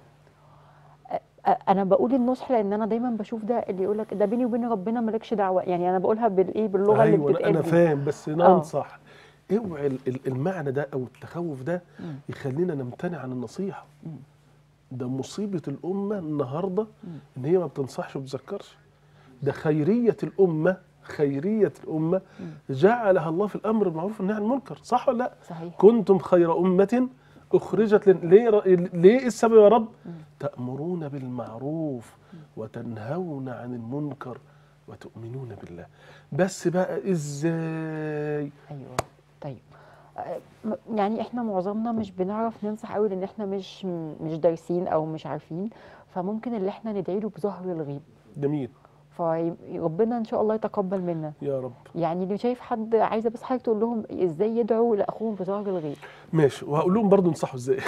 S1: أ- انا بقول النصح لان انا دايما بشوف ده اللي يقول لك ده بيني وبين ربنا مالكش دعوه يعني انا بقولها بالايه باللغه اللي
S2: ايوه
S1: بتتقال
S2: انا
S1: دي.
S2: فاهم بس ننصح اوعي ال- ال- المعنى ده او التخوف ده
S1: مم.
S2: يخلينا نمتنع عن النصيحه
S1: مم.
S2: ده مصيبه الامه النهارده
S1: مم.
S2: ان هي ما بتنصحش وما بتذكرش ده خيريه الامه خيريه الامه جعلها الله في الامر بالمعروف والنهي عن المنكر صح ولا لا
S1: صحيح
S2: كنتم خير امه اخرجت لن... ليه ر... ليه إيه السبب يا رب تامرون بالمعروف وتنهون عن المنكر وتؤمنون بالله بس بقى ازاي
S1: ايوه طيب آه، م- يعني احنا معظمنا مش بنعرف ننصح قوي لان احنا مش مش دارسين او مش عارفين فممكن اللي احنا ندعي له بظهر الغيب
S2: جميل
S1: فربنا ان شاء الله يتقبل منا
S2: يا رب
S1: يعني اللي شايف حد عايزه بس حضرتك تقول لهم ازاي يدعوا لاخوهم بظهر الغيب
S2: ماشي وهقول لهم برضه انصحوا ازاي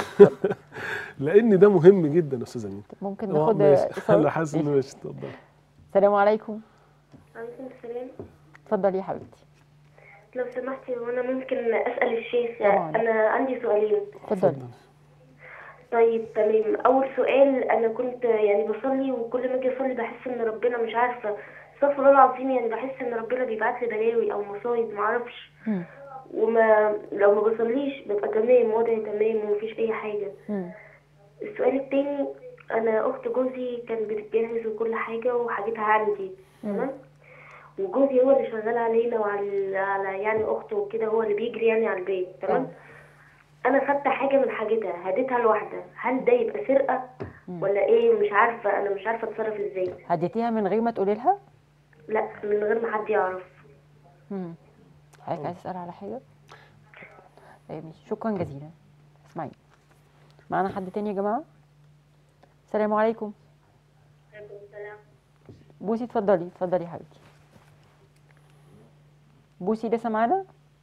S2: لان ده مهم جدا يا استاذ امين
S1: ممكن
S2: آه،
S1: ناخد
S2: ماشي.
S1: اتصال؟
S2: انا حاسس انه ماشي اتفضل
S1: السلام عليكم
S3: عليكم السلام
S1: اتفضلي يا حبيبتي
S3: لو سمحتي وانا ممكن اسال الشيخ
S1: طبعاً.
S3: انا عندي سؤالين
S1: اتفضلي
S3: طيب تمام اول سؤال انا كنت يعني بصلي وكل ما اجي اصلي بحس ان ربنا مش عارفه استغفر الله العظيم يعني بحس ان ربنا بيبعت لي بلاوي او مصايب معرفش
S1: مم.
S3: وما لو ما بصليش ببقى تمام وضعي تمام ومفيش اي حاجه
S1: مم.
S3: السؤال التاني انا اخت جوزي كانت بتتجهز وكل حاجه وحاجتها عندي تمام وجوزي هو اللي شغال علينا وعلى على يعني اخته وكده هو اللي بيجري يعني على البيت تمام انا خدت حاجه من حاجتها هديتها لواحده هل ده يبقى سرقه ولا ايه مش عارفه انا مش عارفه اتصرف ازاي
S1: هديتيها من غير ما تقولي لها
S3: لا من غير ما حد يعرف
S1: مم. حضرتك عايز تسأل على حاجة؟ طيب ماشي شكرا جزيلا اسمعي معانا حد تاني يا جماعة؟ السلام عليكم بوسي اتفضلي اتفضلي يا حبيبتي بوسي لسه معانا؟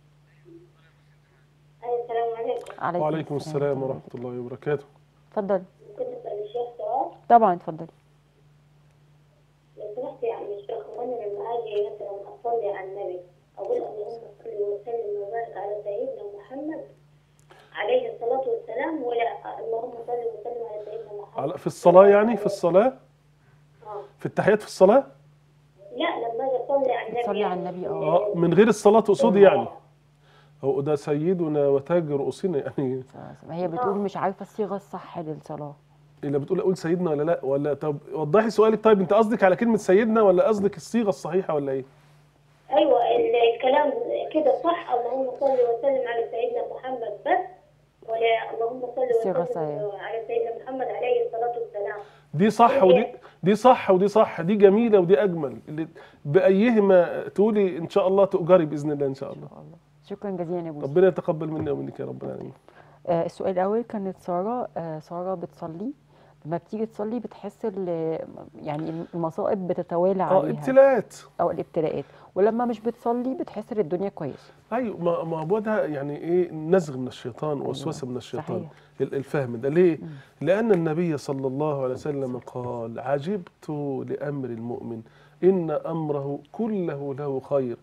S3: السلام عليكم
S1: عليكم,
S2: وعليكم السلام ورحمه الله وبركاته
S1: اتفضلي
S3: كنت اسال الشيخ سؤال
S1: طبعا اتفضلي
S3: لو سمحت يعني الشيخ وانا لما اجي مثلا اصلي على النبي اقول اللهم صل وسلم وبارك على سيدنا محمد عليه الصلاه والسلام ولا اللهم صل وسلم على سيدنا محمد
S2: على- في الصلاه يعني في الصلاه
S3: آه.
S2: في التحيات في الصلاه
S3: لا لما اجي اصلي على النبي
S1: تصلي على
S3: يعني
S1: النبي اه
S2: اه من غير الصلاه تقصدي يعني هو ده سيدنا وتاج رؤوسنا يعني
S1: ما هي بتقول مش عارفة الصيغة الصح للصلاة
S2: اللي بتقول اقول سيدنا ولا لا ولا طب وضحي سؤالك طيب انت قصدك على كلمه سيدنا ولا قصدك الصيغه الصحيحه ولا ايه
S3: ايوه ال- الكلام كده صح اللهم صل وسلم على سيدنا محمد بس ولا اللهم صل
S1: الصيغة
S3: وسلم
S1: صحيحة.
S3: على سيدنا محمد عليه الصلاه والسلام
S2: دي صح ودي دي صح ودي صح دي جميله ودي اجمل اللي بايهما تقولي ان شاء الله تؤجري باذن الله ان شاء الله
S1: الله شكرا جزيلا يا بوسي
S2: ربنا يتقبل منا ومنك يا رب العالمين
S1: آه، السؤال الأول كانت سارة آه، سارة بتصلي لما بتيجي تصلي بتحس ال- يعني المصائب بتتوالى
S2: اه
S1: عليها
S2: ابتلاءات
S1: أو الابتلاءات ولما مش بتصلي بتحس ان الدنيا كويسة
S2: ايوه ما ما هو ده يعني ايه نزغ من الشيطان ووسوسه من الشيطان
S1: صحيح.
S2: ال- الفهم ده ليه؟ لان النبي صلى الله عليه وسلم قال عجبت لامر المؤمن ان امره كله له خير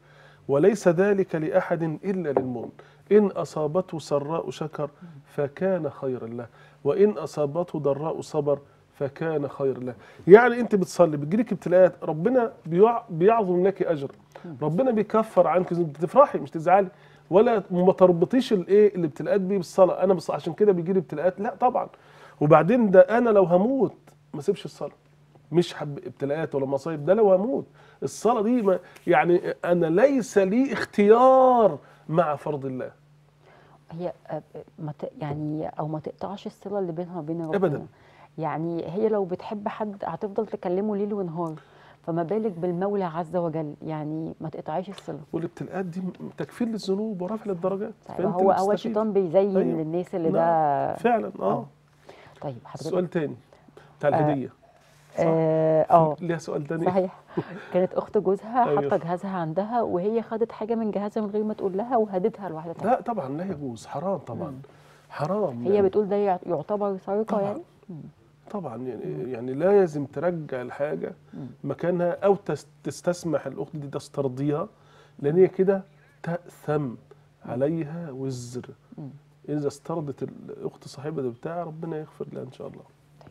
S2: وليس ذلك لأحد إلا للمؤمن إن أصابته سراء شكر فكان خيرا له وإن أصابته ضراء صبر فكان خير له يعني أنت بتصلي بتجيلك ابتلاءات ربنا بيع- بيعظم لك أجر ربنا بيكفر عنك ذنوب تفرحي مش تزعلي ولا ما تربطيش الايه الابتلاءات دي بالصلاه انا بس عشان كده بيجي لي ابتلاءات لا طبعا وبعدين ده انا لو هموت ما اسيبش الصلاه مش حب ابتلاءات ولا مصايب ده لو هموت الصلاه دي ما يعني انا ليس لي اختيار مع فرض الله
S1: هي آه، ما ت... يعني او ما تقطعش الصله اللي بينها وبين ربنا
S2: أبداً.
S1: يعني هي لو بتحب حد هتفضل تكلمه ليل ونهار فما بالك بالمولى عز وجل يعني ما تقطعيش الصله
S2: والابتلاءات دي تكفير للذنوب ورفع للدرجات
S1: طيب
S2: فأنت
S1: هو
S2: اللي
S1: هو
S2: تستفيد.
S1: الشيطان بيزين
S2: أيوة.
S1: للناس اللي
S2: نعم.
S1: ده
S2: فعلا اه
S1: آه. طيب حضرتك
S2: سؤال تاني بتاع الهديه صح؟
S1: اه آه،
S2: ليها سؤال تاني
S1: صحيح كانت اخت جوزها
S2: أيوة.
S1: حاطه جهازها عندها وهي خدت حاجه من جهازها من غير ما تقول لها وهدتها لواحده تانية
S2: لا طبعا لا يجوز حرام طبعا حرام
S1: هي
S2: يعني.
S1: بتقول ده يع- يعتبر سرقه
S2: طبعاً.
S1: يعني
S2: طبعا يعني يعني لازم ترجع الحاجه مكانها او تس- تستسمح الاخت دي تسترضيها لان هي كده تاثم عليها وزر اذا استرضت الاخت صاحبها بتاع ربنا يغفر لها ان شاء الله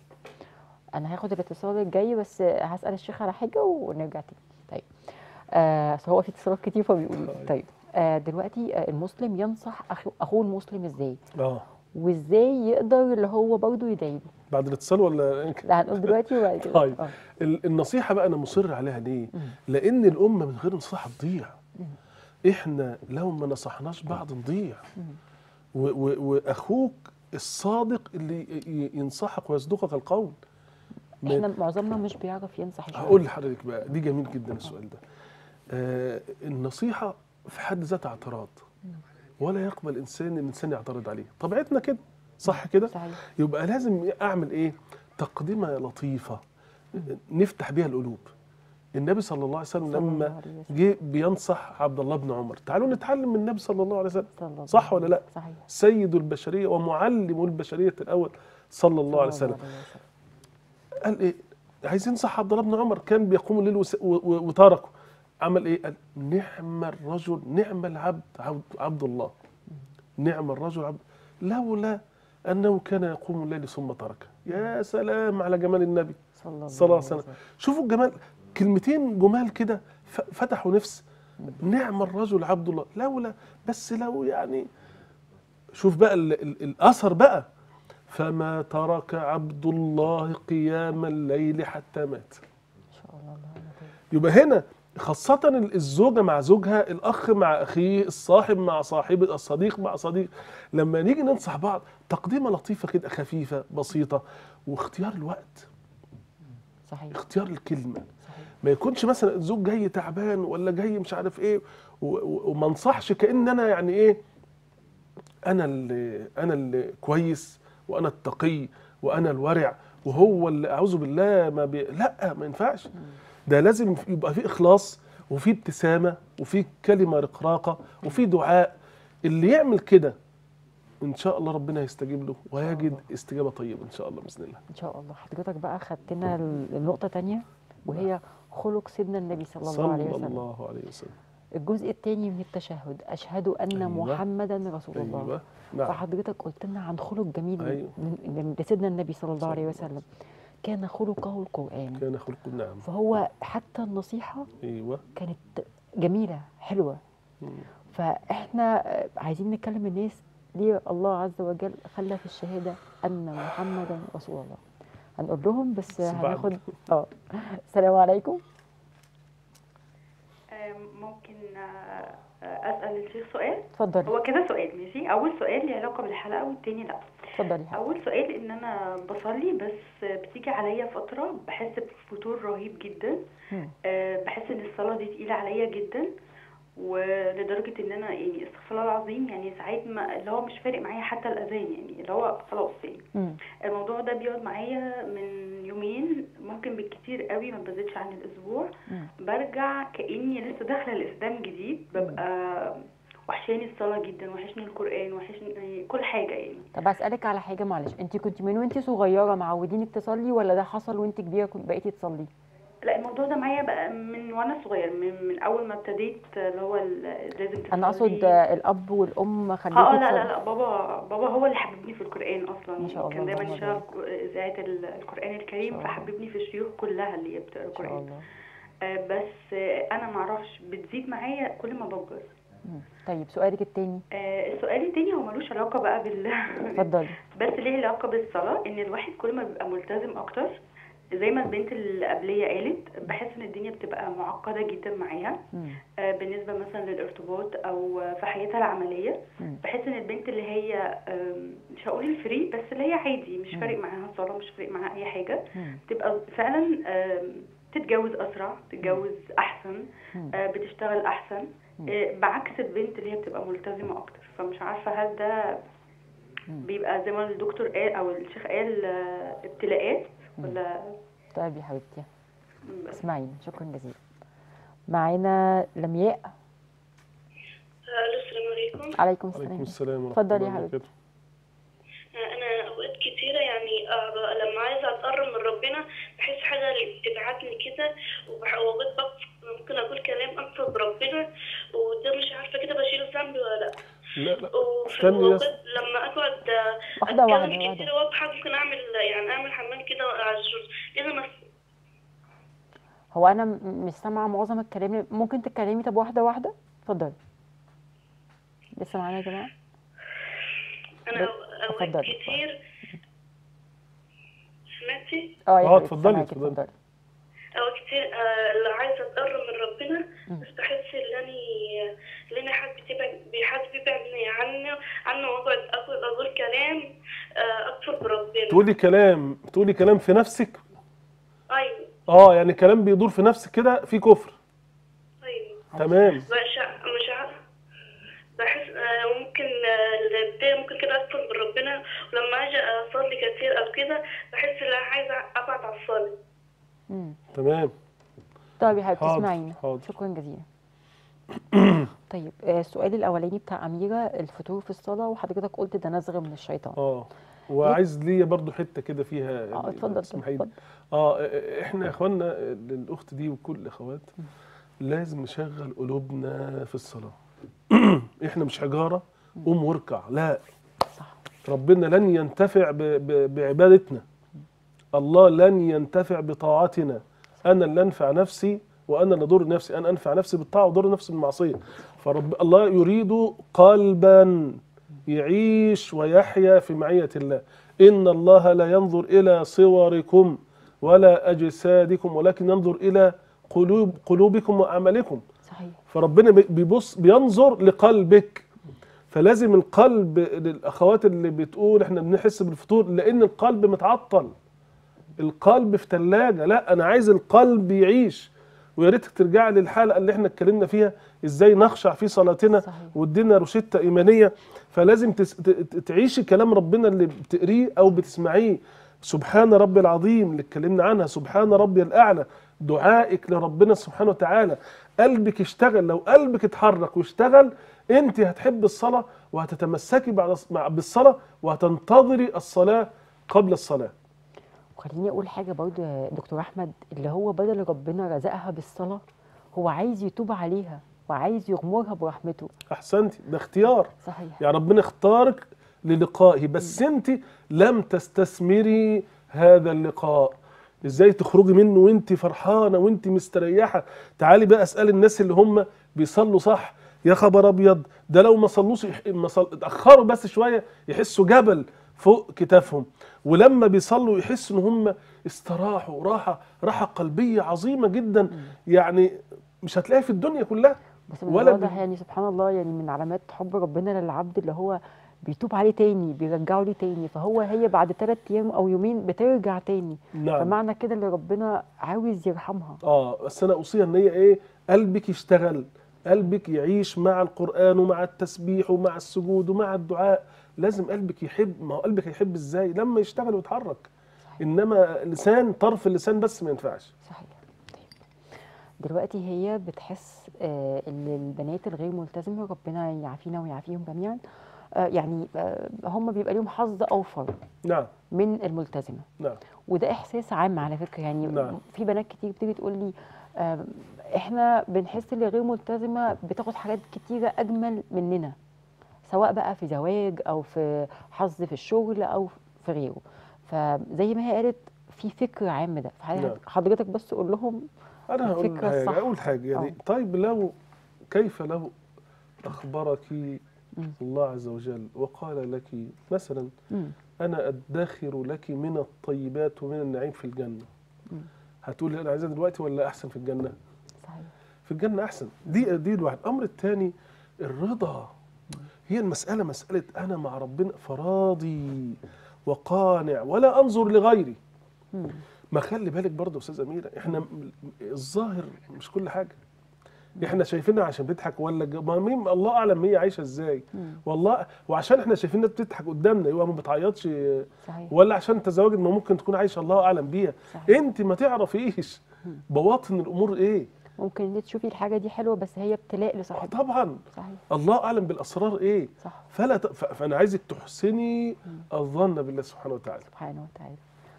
S1: انا هاخد الاتصال الجاي بس هسال الشيخ على حاجه ونرجع تاني طيب آه أصل هو في اتصالات كتير فبيقول لي. طيب آه دلوقتي آه المسلم ينصح أخو اخوه المسلم ازاي
S2: اه
S1: وازاي يقدر اللي هو برضه يدعي له
S2: بعد الاتصال ولا
S1: لا هنقول دلوقتي وبعد كده
S2: طيب.
S1: آه.
S2: ال- النصيحة بقى أنا مصر عليها ليه؟ لأن الأمة من غير نصيحة تضيع. إحنا لو ما نصحناش بعض نضيع. و- و- وأخوك الصادق اللي ي- ي- ينصحك ويصدقك القول. ما-
S1: احنا معظمنا مش بيعرف ينصح الشباب.
S2: هقول لحضرتك بقى دي جميل جدا السؤال ده. آه النصيحة في حد ذاتها اعتراض. ولا يقبل إنسان إن الإنسان يعترض عليه. طبيعتنا كده. صح كده؟
S1: صحيح
S2: يبقى لازم اعمل ايه تقدمه لطيفه نفتح بيها القلوب النبي صلى الله عليه وسلم
S1: صلى الله
S2: لما
S1: عليه وسلم.
S2: جه بينصح عبد الله بن عمر تعالوا نتعلم من النبي صلى الله عليه وسلم
S1: صلى الله
S2: صح ولا لا
S1: صحيح
S2: سيد البشريه ومعلم البشريه الاول صلى الله عليه وسلم قال ايه عايز ينصح عبد الله بن عمر كان بيقوم الليل وس- و- و- وتركه عمل ايه قال نعم الرجل نعم العبد عبد, عبد الله نعم الرجل عبد لولا انه كان يقوم الليل ثم تركه يا سلام على جمال النبي
S1: صلى الله,
S2: صلى الله عليه
S1: عليه
S2: وسلم شوفوا الجمال كلمتين جمال كده ف- فتحوا نفس نعم الرجل عبد الله لولا بس لو يعني شوف بقى ال ال الاثر بقى فما ترك عبد الله قيام الليل حتى مات
S1: ما شاء الله الله أكبر.
S2: يبقى هنا خاصة الزوجة مع زوجها الأخ مع أخيه الصاحب مع صاحبه الصديق مع صديق لما نيجي ننصح بعض تقديمة لطيفة كده خفيفة بسيطة واختيار الوقت
S1: صحيح
S2: اختيار الكلمة
S1: صحيح
S2: ما يكونش مثلا الزوج جاي تعبان ولا جاي مش عارف ايه و- و- وما انصحش كأن انا يعني ايه انا اللي انا اللي كويس وانا التقي وانا الورع وهو اللي اعوذ بالله ما بي... لا ما ينفعش ده لازم يبقى في اخلاص وفي ابتسامه وفي كلمه رقراقه وفي دعاء اللي يعمل كده ان شاء الله ربنا يستجيب له ويجد استجابه طيبه ان شاء الله باذن الله
S1: ان شاء الله حضرتك بقى خدتنا النقطه تانية وهي خلق سيدنا النبي صلى الله عليه
S2: صلى
S1: وسلم
S2: الله عليه وسلم
S1: الجزء الثاني من التشهد اشهد ان
S2: أيوة.
S1: محمدا رسول الله
S2: ايوه نعم
S1: فحضرتك قلت لنا عن خلق جميل
S2: أيوة.
S1: من- من- لسيدنا النبي صلى الله
S2: صلى
S1: عليه
S2: الله
S1: وسلم كان خلقه القرآن
S2: كان خلق النعم
S1: فهو حتى النصيحة
S2: ايوه
S1: كانت جميلة حلوة
S2: مم.
S1: فاحنا آه، عايزين نكلم الناس ليه الله عز وجل خلى في الشهادة أن محمدا رسول الله هنقول لهم بس
S2: بس بعد.
S1: هناخد اه السلام عليكم
S4: ممكن آه، اسال الشيخ سؤال
S1: اتفضلي
S4: هو كده سؤال ماشي اول سؤال ليه علاقه بالحلقه والتاني لا
S1: اتفضلي حضرتك.
S4: اول سؤال ان انا بصلي بس بتيجي عليا فتره بحس بفتور رهيب جدا
S1: مم.
S4: آه، بحس ان الصلاه دي تقيله عليا جدا ولدرجه ان انا يعني استغفر الله العظيم يعني ساعات ما اللي هو مش فارق معايا حتى الاذان يعني اللي هو خلاص يعني
S1: مم.
S4: الموضوع ده بيقعد معايا من يومين ممكن بالكتير قوي ما بزيدش عن الاسبوع
S1: مم.
S4: برجع كاني لسه داخله الاسلام جديد ببقى وحشاني الصلاه جدا وحشني القران وحشني يعني كل حاجه يعني
S1: طب اسالك على حاجه معلش انت كنت من وانت صغيره معودينك تصلي ولا ده حصل وانت كبيره كنت بقيتي تصلي
S4: لا الموضوع ده معايا بقى من وانا صغير من, من اول ما ابتديت اللي هو ال- لازم
S1: انا اقصد
S4: تصلي.
S1: آه، الاب والام خليكي
S4: اه اه لا لا
S1: تصلي.
S4: لا بابا بابا هو اللي حببني في القرآن اصلا
S1: ما شاء الله،
S4: كان دايما
S1: اللهم
S4: يشتغل
S1: بارك.
S4: اذاعة ال- القرآن الكريم
S1: الله.
S4: فحببني في الشيوخ كلها اللي هي بتقرا
S1: ما شاء
S4: القرآن
S1: الله
S4: آه بس آه انا معرفش بتزيد معايا كل ما بكبر
S1: مم. طيب سؤالك التاني
S4: آه السؤال التاني هو ملوش علاقة بقى بال
S1: اتفضلي
S4: بس ليه علاقة بالصلاة ان الواحد كل ما بيبقى ملتزم اكتر زي ما البنت اللي قبلية قالت بحس ان الدنيا بتبقى معقدة جدا معاها
S1: مم.
S4: آه، بالنسبة مثلا للارتباط أو آه، في حياتها العملية
S1: مم.
S4: بحس إن البنت اللي هي آم، مش هقول الفري بس اللي هي عادي مش فارق معاها الصلاة مش فارق معاها أي حاجة
S1: مم.
S4: تبقى فعلا آم، تتجوز أسرع تتجوز أحسن
S1: مم.
S4: آه، بتشتغل أحسن آه، بعكس البنت اللي هي بتبقى ملتزمة أكتر فمش عارفة هل ده
S1: مم.
S4: بيبقى زي ما الدكتور قال أو الشيخ قال آه، ابتلاءات ولا
S1: طيب يا حبيبتي
S4: بس.
S1: اسمعيني شكرا جزيلا معانا لمياء
S3: الو السلام عليكم
S1: عليكم
S2: عليكم
S1: السلام
S2: السلام ورحمة
S1: اتفضلي
S2: الله
S1: يا حبيبتي.
S2: وبركاته.
S3: انا اوقات كتيره يعني آه، لما عايزه اتقرب من ربنا بحس حاجه اللي بتبعتني كده وبح- واوقات بق- ممكن اقول كلام اكتر بربنا وده مش عارفه كده بشيل ذنبي ولا لا
S2: لا لا
S3: وفي
S2: استني بس.
S3: الاوقات لما اقعد آه،
S1: واحدة واحدة
S3: اتكلم
S1: واحدة
S3: كتير واضحك ممكن اعمل يعني اعمل حمام كده على الشوز لازم أس-
S1: هو انا م- مش سامعه معظم الكلام ممكن تتكلمي طب واحده واحده اتفضلي لسه معانا يا جماعه
S3: انا
S1: ب-
S3: أو- اوقات
S1: اتفضلي.
S3: كتير سمعتي
S1: اه يا
S2: اه،
S1: حبيبتي
S2: اتفضلي،
S1: سامعاكي،
S2: اتفضلي.
S1: اتفضلي
S3: أو كتير آه، اللي عايزة أتقرب من ربنا بس بحس إن أني إن أنا حد بتبعد حد بيبعدني عنه عنه وأقعد أقول أقول كلام آه، أكفر بربنا
S2: تقولي كلام تقولي كلام في نفسك
S3: أيوه
S2: اه يعني كلام بيدور في نفسك كده في كفر
S3: أيوه
S2: تمام
S3: مش ع- مش عارفة بحس آه، ممكن آه، البداية ممكن كده أكفر بربنا ولما أجي أصلي كتير أو كده بحس إن أنا عايزة أبعد عن الصلاة
S1: مم.
S2: تمام
S1: طيب يا حبيبتي
S2: حاضر،
S1: اسمعيني
S2: حاضر.
S1: شكرا جزيلا طيب آه، السؤال الاولاني بتاع اميره الفطور في الصلاه وحضرتك قلت ده نزغ من الشيطان
S2: اه وعايز ليا برضو حته كده فيها
S1: اه
S2: يعني
S1: اتفضل
S2: تسمحي لي.
S1: اتفضل
S2: اه احنا يا اخوانا الاخت دي وكل الاخوات لازم نشغل قلوبنا في الصلاه احنا مش حجاره قوم واركع لا
S1: صح
S2: ربنا لن ينتفع ب- ب- بعبادتنا الله لن ينتفع بطاعتنا انا اللي انفع نفسي وانا اللي اضر نفسي انا انفع نفسي بالطاعه واضر نفسي بالمعصيه فرب الله يريد قلبا يعيش ويحيا في معيه الله ان الله لا ينظر الى صوركم ولا اجسادكم ولكن ينظر الى قلوب قلوبكم واعمالكم
S1: صحيح
S2: فربنا بي- بيبص بينظر لقلبك فلازم القلب للاخوات اللي بتقول احنا بنحس بالفطور لان القلب متعطل القلب في ثلاجه لا انا عايز القلب يعيش ويا ريتك ترجع للحلقه اللي احنا اتكلمنا فيها ازاي نخشع في صلاتنا
S1: صحيح.
S2: وادينا روشته ايمانيه فلازم تس... ت- ت- تعيشي كلام ربنا اللي بتقريه او بتسمعيه سبحان ربي العظيم اللي اتكلمنا عنها سبحان ربي الاعلى دعائك لربنا سبحانه وتعالى قلبك يشتغل لو قلبك اتحرك واشتغل انت هتحب الصلاه وهتتمسكي بعد مع- بالصلاه وهتنتظري الصلاه قبل الصلاه
S1: وخليني اقول حاجه برضو يا دكتور احمد اللي هو بدل ربنا رزقها بالصلاه هو عايز يتوب عليها وعايز يغمرها برحمته
S2: احسنتي ده اختيار
S1: صحيح
S2: يعني ربنا اختارك للقائه بس انت لم تستثمري هذا اللقاء ازاي تخرجي منه وانت فرحانه وانت مستريحه تعالي بقى اسال الناس اللي هم بيصلوا صح يا خبر ابيض ده لو ما صلوش يح- ما صل... اتاخروا بس شويه يحسوا جبل فوق كتافهم ولما بيصلوا يحسوا ان هم استراحوا راحه راحه قلبيه عظيمه جدا يعني مش هتلاقيها في الدنيا كلها
S1: بس من
S2: ولا
S1: الواضح
S2: بي-
S1: يعني سبحان الله يعني من علامات حب ربنا للعبد اللي هو بيتوب عليه تاني بيرجعه ليه تاني فهو هي بعد ثلاث ايام او يومين بترجع تاني
S2: نعم
S1: فمعنى كده اللي ربنا عاوز يرحمها
S2: اه بس انا اوصيها ان هي ايه قلبك يشتغل قلبك يعيش مع القران ومع التسبيح ومع السجود ومع الدعاء لازم قلبك يحب ما هو قلبك هيحب ازاي لما يشتغل ويتحرك انما لسان طرف اللسان بس ما ينفعش
S1: صحيح طيب دلوقتي هي بتحس آه ان البنات الغير ملتزمه ربنا يعافينا ويعافيهم جميعا آه، يعني آه، هم بيبقى ليهم حظ اوفر
S2: نعم
S1: من الملتزمه
S2: نعم
S1: وده احساس عام على فكره يعني
S2: نعم.
S1: في بنات كتير بتيجي تقول لي آم، احنا بنحس اللي غير ملتزمه بتاخد حاجات كتيره اجمل مننا سواء بقى في زواج او في حظ في الشغل او في غيره فزي ما هي قالت في فكر عام ده
S2: نعم.
S1: فحضرتك بس قول لهم
S2: انا هقول
S1: الفكرة
S2: حاجه
S1: الصح.
S2: اقول حاجه يعني
S1: آه.
S2: طيب لو كيف لو اخبرك الله عز وجل وقال لك مثلا
S1: مم.
S2: انا ادخر لك من الطيبات ومن النعيم في الجنه هتقولي انا عايزها دلوقتي ولا احسن في الجنه
S1: صحيح
S2: في الجنه احسن دي دي الواحد الامر الثاني الرضا هي المساله مساله انا مع ربنا فراضي وقانع ولا انظر لغيري
S1: مم.
S2: ما خلي بالك برضه يا استاذ اميره احنا م- الظاهر مش كل حاجه احنا شايفينها عشان بتضحك ولا ج- ما مين الله اعلم هي عايشه ازاي
S1: مم.
S2: والله وعشان احنا شايفينها بتضحك قدامنا يبقى ما بتعيطش
S1: صحيح
S2: ولا عشان تزوجت ما ممكن تكون عايشه الله اعلم بيها
S1: صحيح.
S2: انت ما تعرفيش بواطن الامور ايه
S1: ممكن انت تشوفي الحاجه دي حلوه بس هي ابتلاء
S2: آه
S1: لصاحبها
S2: طبعا
S1: صحيح
S2: الله اعلم بالاسرار ايه
S1: صح
S2: فلا ت... ف- فانا عايزك تحسني الظن بالله سبحانه وتعالى
S1: سبحانه وتعالى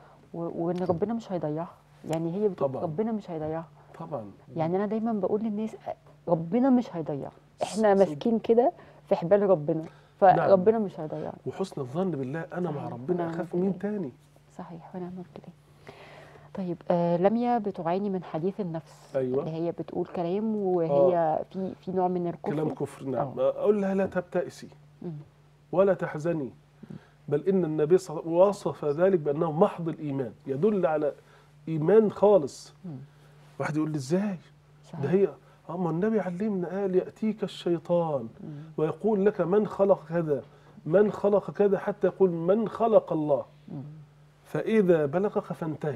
S1: و- وان ربنا مش هيضيعها يعني هي بتقول
S2: طبعاً.
S1: ربنا مش هيضيعها
S2: طبعا
S1: يعني انا دايما بقول للناس ربنا مش هيضيعها احنا
S2: س-
S1: ماسكين كده في حبال ربنا
S2: نعم.
S1: فربنا مش هيضيعنا
S2: وحسن الظن بالله انا مع
S1: صحيح.
S2: ربنا
S1: ونعم
S2: اخاف
S1: بالله.
S2: مين تاني
S1: صحيح ونعم بالله طيب آه لميا بتعاني من حديث النفس
S2: أيوة.
S1: اللي هي بتقول كلام وهي في في نوع من الكفر
S2: كلام كفر نعم
S1: آه.
S2: اقول لها لا تبتئسي
S1: مم.
S2: ولا تحزني بل ان النبي صلى الله عليه وسلم وصف ذلك بانه محض الايمان يدل على ايمان خالص
S1: مم.
S2: واحد يقول لي ازاي
S1: صحيح.
S2: ده هي اما النبي علمنا قال ياتيك الشيطان
S1: مم.
S2: ويقول لك من خلق كذا من خلق كذا حتى يقول من خلق الله
S1: مم.
S2: فاذا بلغك فانتهي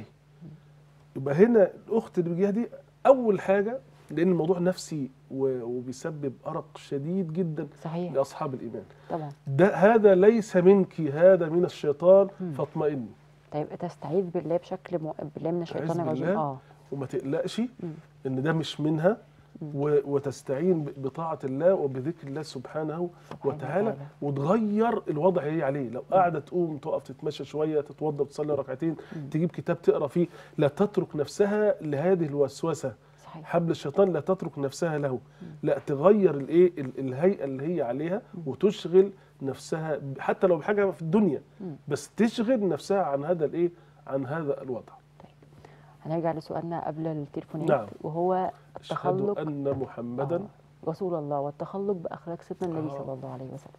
S2: يبقى هنا الاخت اللي بيجيها دي اول حاجه لان الموضوع نفسي و- وبيسبب ارق شديد جدا
S1: صحيح
S2: لاصحاب الايمان
S1: طبعا
S2: ده هذا ليس منك هذا من الشيطان
S1: مم.
S2: فاطمئني
S1: طيب تستعيذ بالله بشكل م... بالله من الشيطان
S2: تعوذ
S1: الرجيم
S2: بالله.
S1: اه
S2: وما تقلقش
S1: مم.
S2: ان ده مش منها
S1: مم.
S2: و- وتستعين ب- بطاعة الله وبذكر الله سبحانه
S1: سبحانه
S2: وتعالى
S1: وتعالى.
S2: وتغير الوضع اللي هي عليه لو قاعدة تقوم تقف تتمشى شوية تتوضى تصلي ركعتين تجيب كتاب تقرا فيه لا تترك نفسها لهذه الوسوسة
S1: صحيح
S2: حبل الشيطان لا تترك نفسها له لا تغير الايه ال- الهيئة اللي هي عليها وتشغل نفسها ب- حتى لو بحاجة في الدنيا
S1: مم.
S2: بس تشغل نفسها عن هذا الايه عن هذا الوضع
S1: هنرجع لسؤالنا قبل التليفونات
S2: نعم.
S1: وهو
S2: أشهد
S1: التخلق
S2: أن محمدا
S1: آه. رسول الله والتخلق باخلاق سيدنا النبي
S2: آه.
S1: صلى الله عليه وسلم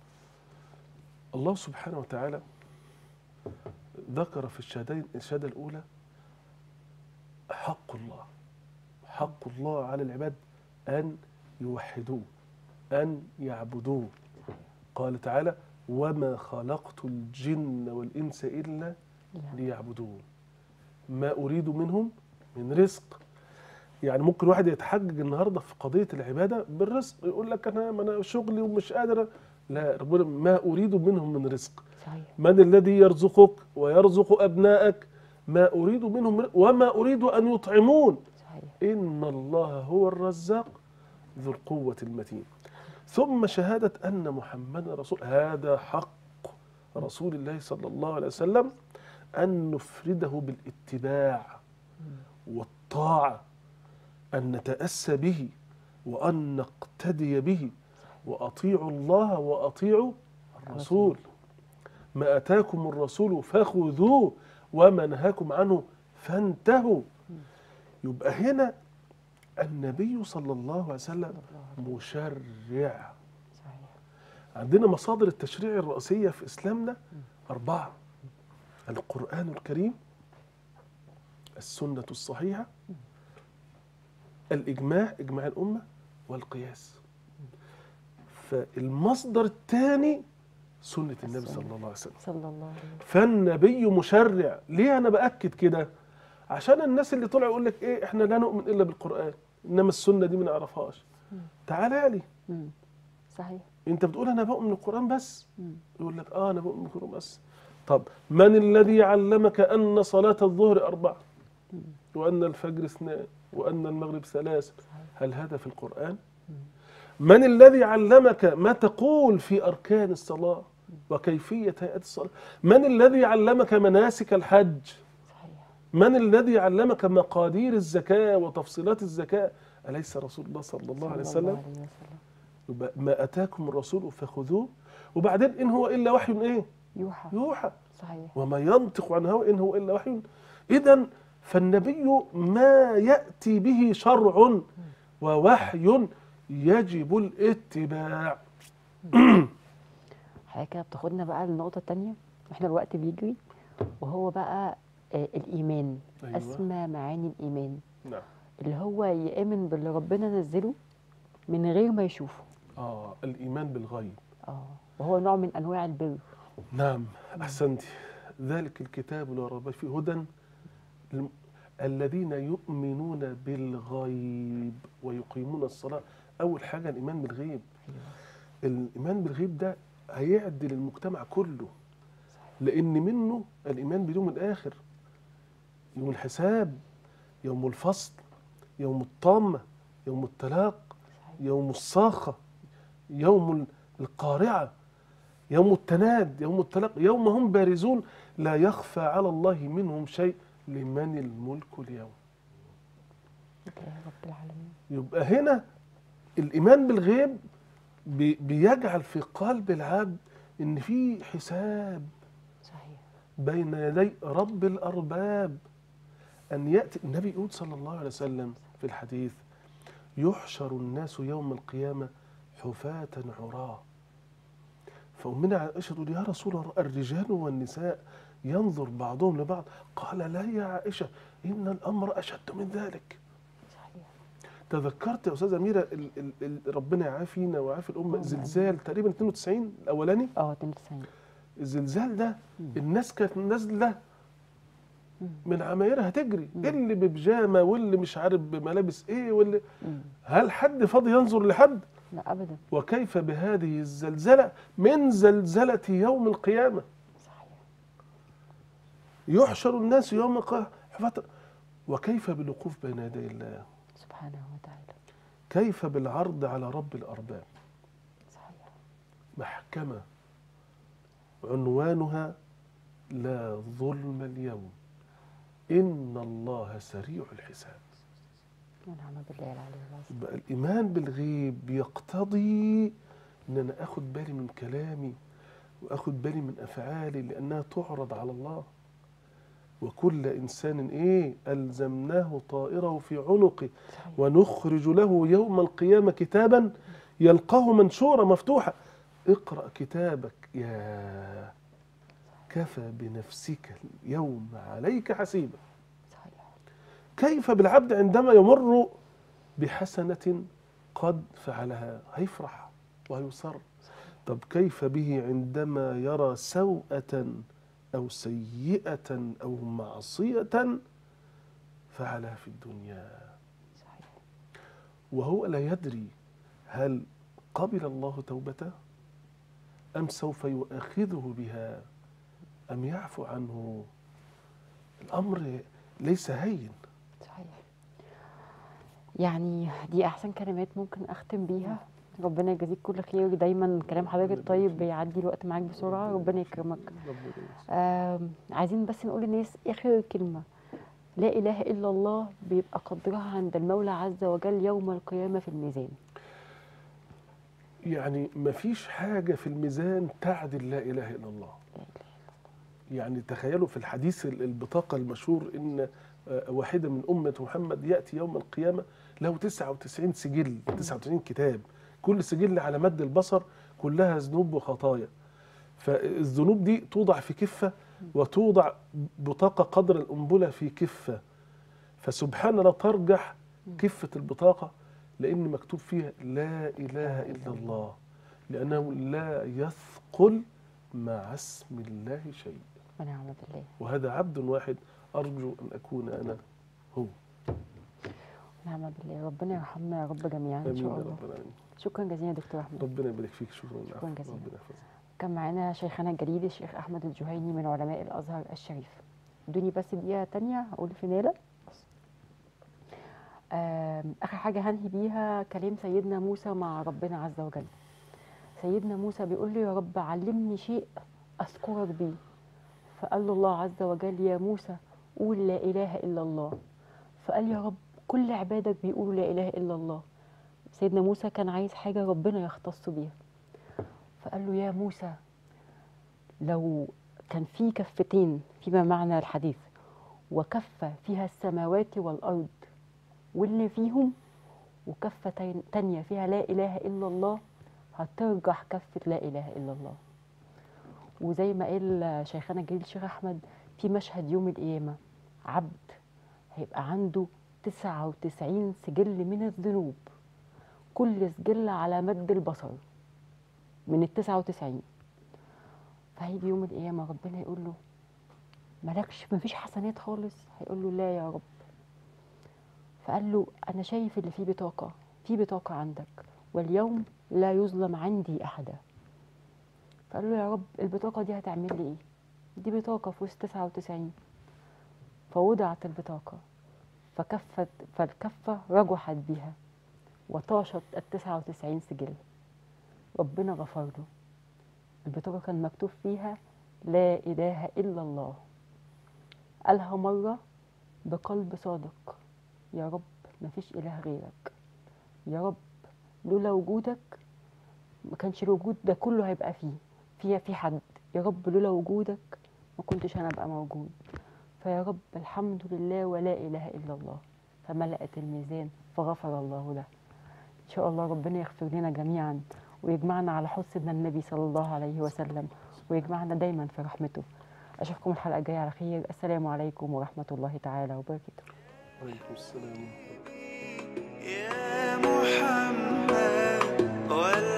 S2: الله سبحانه وتعالى ذكر في الشهادين الشهادة الأولى حق الله حق الله على العباد أن يوحدوه أن يعبدوه قال تعالى وما خلقت الجن والإنس إلا
S1: يعني
S2: ليعبدون ما أريد منهم من رزق يعني ممكن واحد يتحجج النهارده في قضيه العباده بالرزق يقول لك انا ما انا شغلي ومش قادر لا ربنا ما اريد منهم من رزق
S1: صحيح
S2: من الذي يرزقك ويرزق ابنائك ما اريد منهم من وما اريد ان يطعمون
S1: صحيح
S2: ان الله هو الرزاق ذو القوه المتين ثم شهاده ان محمدا رسول هذا حق رسول الله صلى الله عليه وسلم ان نفرده بالاتباع والطاعه ان نتاسى به وان نقتدي به واطيعوا الله واطيعوا الرسول ما اتاكم الرسول فخذوه وما نهاكم عنه فانتهوا يبقى هنا النبي صلى الله عليه وسلم مشرع
S1: صحيح
S2: عندنا مصادر التشريع الرئيسية في إسلامنا أربعة القرآن الكريم السنة الصحيحة الإجماع إجماع الأمة والقياس فالمصدر الثاني سنة النبي صلى الله عليه وسلم
S1: صلى الله عليه وسلم
S2: فالنبي مشرع ليه أنا بأكد كده عشان الناس اللي طلعوا يقول لك إيه إحنا لا نؤمن إلا بالقرآن إنما السنة دي ما نعرفهاش تعالى لي
S1: مم. صحيح
S2: انت بتقول انا بؤمن بالقران بس
S1: مم.
S2: يقول لك اه انا بؤمن بالقران بس طب من الذي علمك ان صلاه الظهر اربعه وان الفجر اثنان وان المغرب ثلاث هل هذا في القران من الذي علمك ما تقول في أركان الصلاة وكيفية هيئة الصلاة من الذي علمك مناسك الحج
S1: صحيح
S2: من الذي علمك مقادير الزكاة وتفصيلات الزكاة أليس رسول الله صلى الله عليه
S1: صلى الله
S2: وسلم
S1: عليه وسلم
S2: يبقى ما أتاكم الرسول فخذوه وبعدين إن هو إلا وحي إيه
S1: يوحى
S2: يوحى
S1: صحيح
S2: وما ينطق عن هوى إن هو إلا وحي إذا فالنبي ما يأتي به شرع ووحي يجب الاتباع
S1: حضرتك كده بتاخدنا بقى للنقطة التانية احنا الوقت بيجري وهو بقى آه الإيمان
S2: أيوة.
S1: أسمى معاني الإيمان
S2: نعم
S1: اللي هو يآمن باللي ربنا نزله من غير ما يشوفه
S2: آه الإيمان بالغيب
S1: اه وهو نوع من أنواع البر
S2: نعم أحسنت ذلك الكتاب لا ريب فيه هدى للم- الذين يؤمنون بالغيب ويقيمون الصلاة أول حاجة الإيمان بالغيب الإيمان بالغيب ده هيعدل المجتمع كله لأن منه الإيمان باليوم الآخر يوم الحساب يوم الفصل يوم الطامة يوم التلاق يوم الصاخة يوم القارعة يوم التناد يوم التلاق يوم هم بارزون لا يخفى على الله منهم شيء لمن الملك اليوم
S1: يا رب العالمين
S2: يبقى هنا الإيمان بالغيب بي- بيجعل في قلب العبد إن في حساب
S1: صحيح
S2: بين يدي رب الأرباب أن يأتي النبي يقول صلى الله عليه وسلم في الحديث يحشر الناس يوم القيامة حفاة عراة فأمنا عائشة تقول يا رسول الله الرجال والنساء ينظر بعضهم لبعض قال لا يا عائشة إن الأمر أشد من ذلك
S1: صحيح
S2: تذكرت يا أستاذة أميرة ال ال ال ربنا يعافينا ويعافي الأمة زلزال تقريبا 92 الأولاني
S1: اه 92
S2: الزلزال ده الناس كانت نازله من عمايرها تجري اللي ببيجامه واللي مش عارف بملابس ايه واللي
S1: مم.
S2: هل حد فاضي ينظر لحد
S1: لا أبدا
S2: وكيف بهذه الزلزله من زلزله يوم القيامه
S1: صحيح
S2: يحشر الناس يوم القيامه حفاة- وكيف بالوقوف بين يدي الله
S1: سبحانه وتعالى
S2: كيف بالعرض على رب الارباب
S1: صحيح
S2: محكمه عنوانها لا ظلم اليوم ان الله سريع الحساب
S1: ونعم بالله العلي العظيم
S2: يبقى الإيمان بالغيب يقتضي إن أنا آخد بالي من كلامي وآخد بالي من أفعالي لأنها تعرض على الله وكل إنسان إيه ألزمناه طائره في عنقه
S1: صحيح
S2: ونخرج له يوم القيامة كتابا يلقاه منشورا مفتوحا اقرأ كتابك يا كفى بنفسك اليوم عليك حسيبا
S1: صحيح
S2: كيف بالعبد عندما يمر بحسنة قد فعلها هيفرح وهيصر طب كيف به عندما يرى سوءة أو سيئة أو معصية فعلها في الدنيا
S1: صحيح
S2: وهو لا يدري هل قبل الله توبته أم سوف يؤاخذه بها أم يعفو عنه الأمر ليس هين
S1: صحيح يعني دي احسن كلمات ممكن اختم بيها ربنا يجازيك كل خير دايما كلام حضرتك الطيب بيعدي الوقت معاك بسرعه ربنا يكرمك آم، عايزين بس نقول للناس اخر كلمه لا اله الا الله بيبقى قدرها عند المولى عز وجل يوم القيامه في الميزان
S2: يعني مفيش حاجة في الميزان تعدل لا إله إلا الله
S1: لا إله
S2: يعني تخيلوا في الحديث ال- البطاقة المشهور إن آه، واحدة من أمة محمد يأتي يوم القيامة له 99 سجل 99 كتاب كل سجل على مد البصر كلها ذنوب وخطايا فالذنوب دي توضع في كفة وتوضع بطاقة قدر الأنبلة في كفة فسبحان الله ترجح كفة البطاقة لأن مكتوب فيها لا إله إلا الله لأنه لا يثقل مع اسم الله شيء
S1: ونعم بالله
S2: وهذا عبد واحد أرجو أن أكون أنا هو
S1: ونعم بالله ربنا يرحمنا يا رب جميعا ان
S2: آمين يا
S1: شاء الله
S2: رب العالمين
S1: شكرا جزيلا يا دكتور احمد
S2: ربنا يبارك فيك شكرا
S1: شكراً جزيلاً.
S2: ربنا يحفظك
S1: كان معانا شيخنا الجليل الشيخ احمد الجهيني من علماء الازهر الشريف ادوني بس دقيقه تانية هقول في ناله آم، اخر حاجه هنهي بيها كلام سيدنا موسى مع ربنا عز وجل سيدنا موسى بيقول له يا رب علمني شيء اذكرك بيه فقال له الله عز وجل يا موسى قول لا اله الا الله فقال يا رب كل عبادك بيقولوا لا اله الا الله سيدنا موسى كان عايز حاجه ربنا يختص بيها فقال له يا موسى لو كان في كفتين فيما معنى الحديث وكفة فيها السماوات والأرض واللي فيهم وكفة تين- تانية فيها لا إله إلا الله هترجح كفة لا إله إلا الله وزي ما قال شيخنا الجليل الشيخ أحمد في مشهد يوم القيامة عبد هيبقى عنده 99 سجل من الذنوب كل سجل على مد البصر من ال 99 فهيجي يوم القيامة ربنا يقول له مالكش مفيش حسنات خالص هيقول له لا يا رب فقال له أنا شايف اللي فيه بطاقة في بطاقة عندك واليوم لا يظلم عندي أحدا فقال له يا رب البطاقة دي هتعمل لي إيه دي بطاقة في وسط 99 فوضعت البطاقة فكفت فالكفة رجحت بها وطاشت ال 99 سجل ربنا غفر له البطاقة كان مكتوب فيها لا إله إلا الله قالها مرة بقلب صادق يا رب مفيش إله غيرك يا رب لولا وجودك ما كانش الوجود ده كله هيبقى فيه فيها في حد يا رب لولا وجودك ما كنتش أنا أبقى موجود فيا رب الحمد لله ولا إله إلا الله فملأت الميزان فغفر الله له إن شاء الله ربنا يغفر لنا جميعا ويجمعنا على حوض سيدنا النبي صلى الله عليه وسلم ويجمعنا دايما في رحمته أشوفكم الحلقة الجاية على خير السلام عليكم ورحمة الله تعالى وبركاته
S2: وعليكم السلام ورحمة الله
S5: يا محمد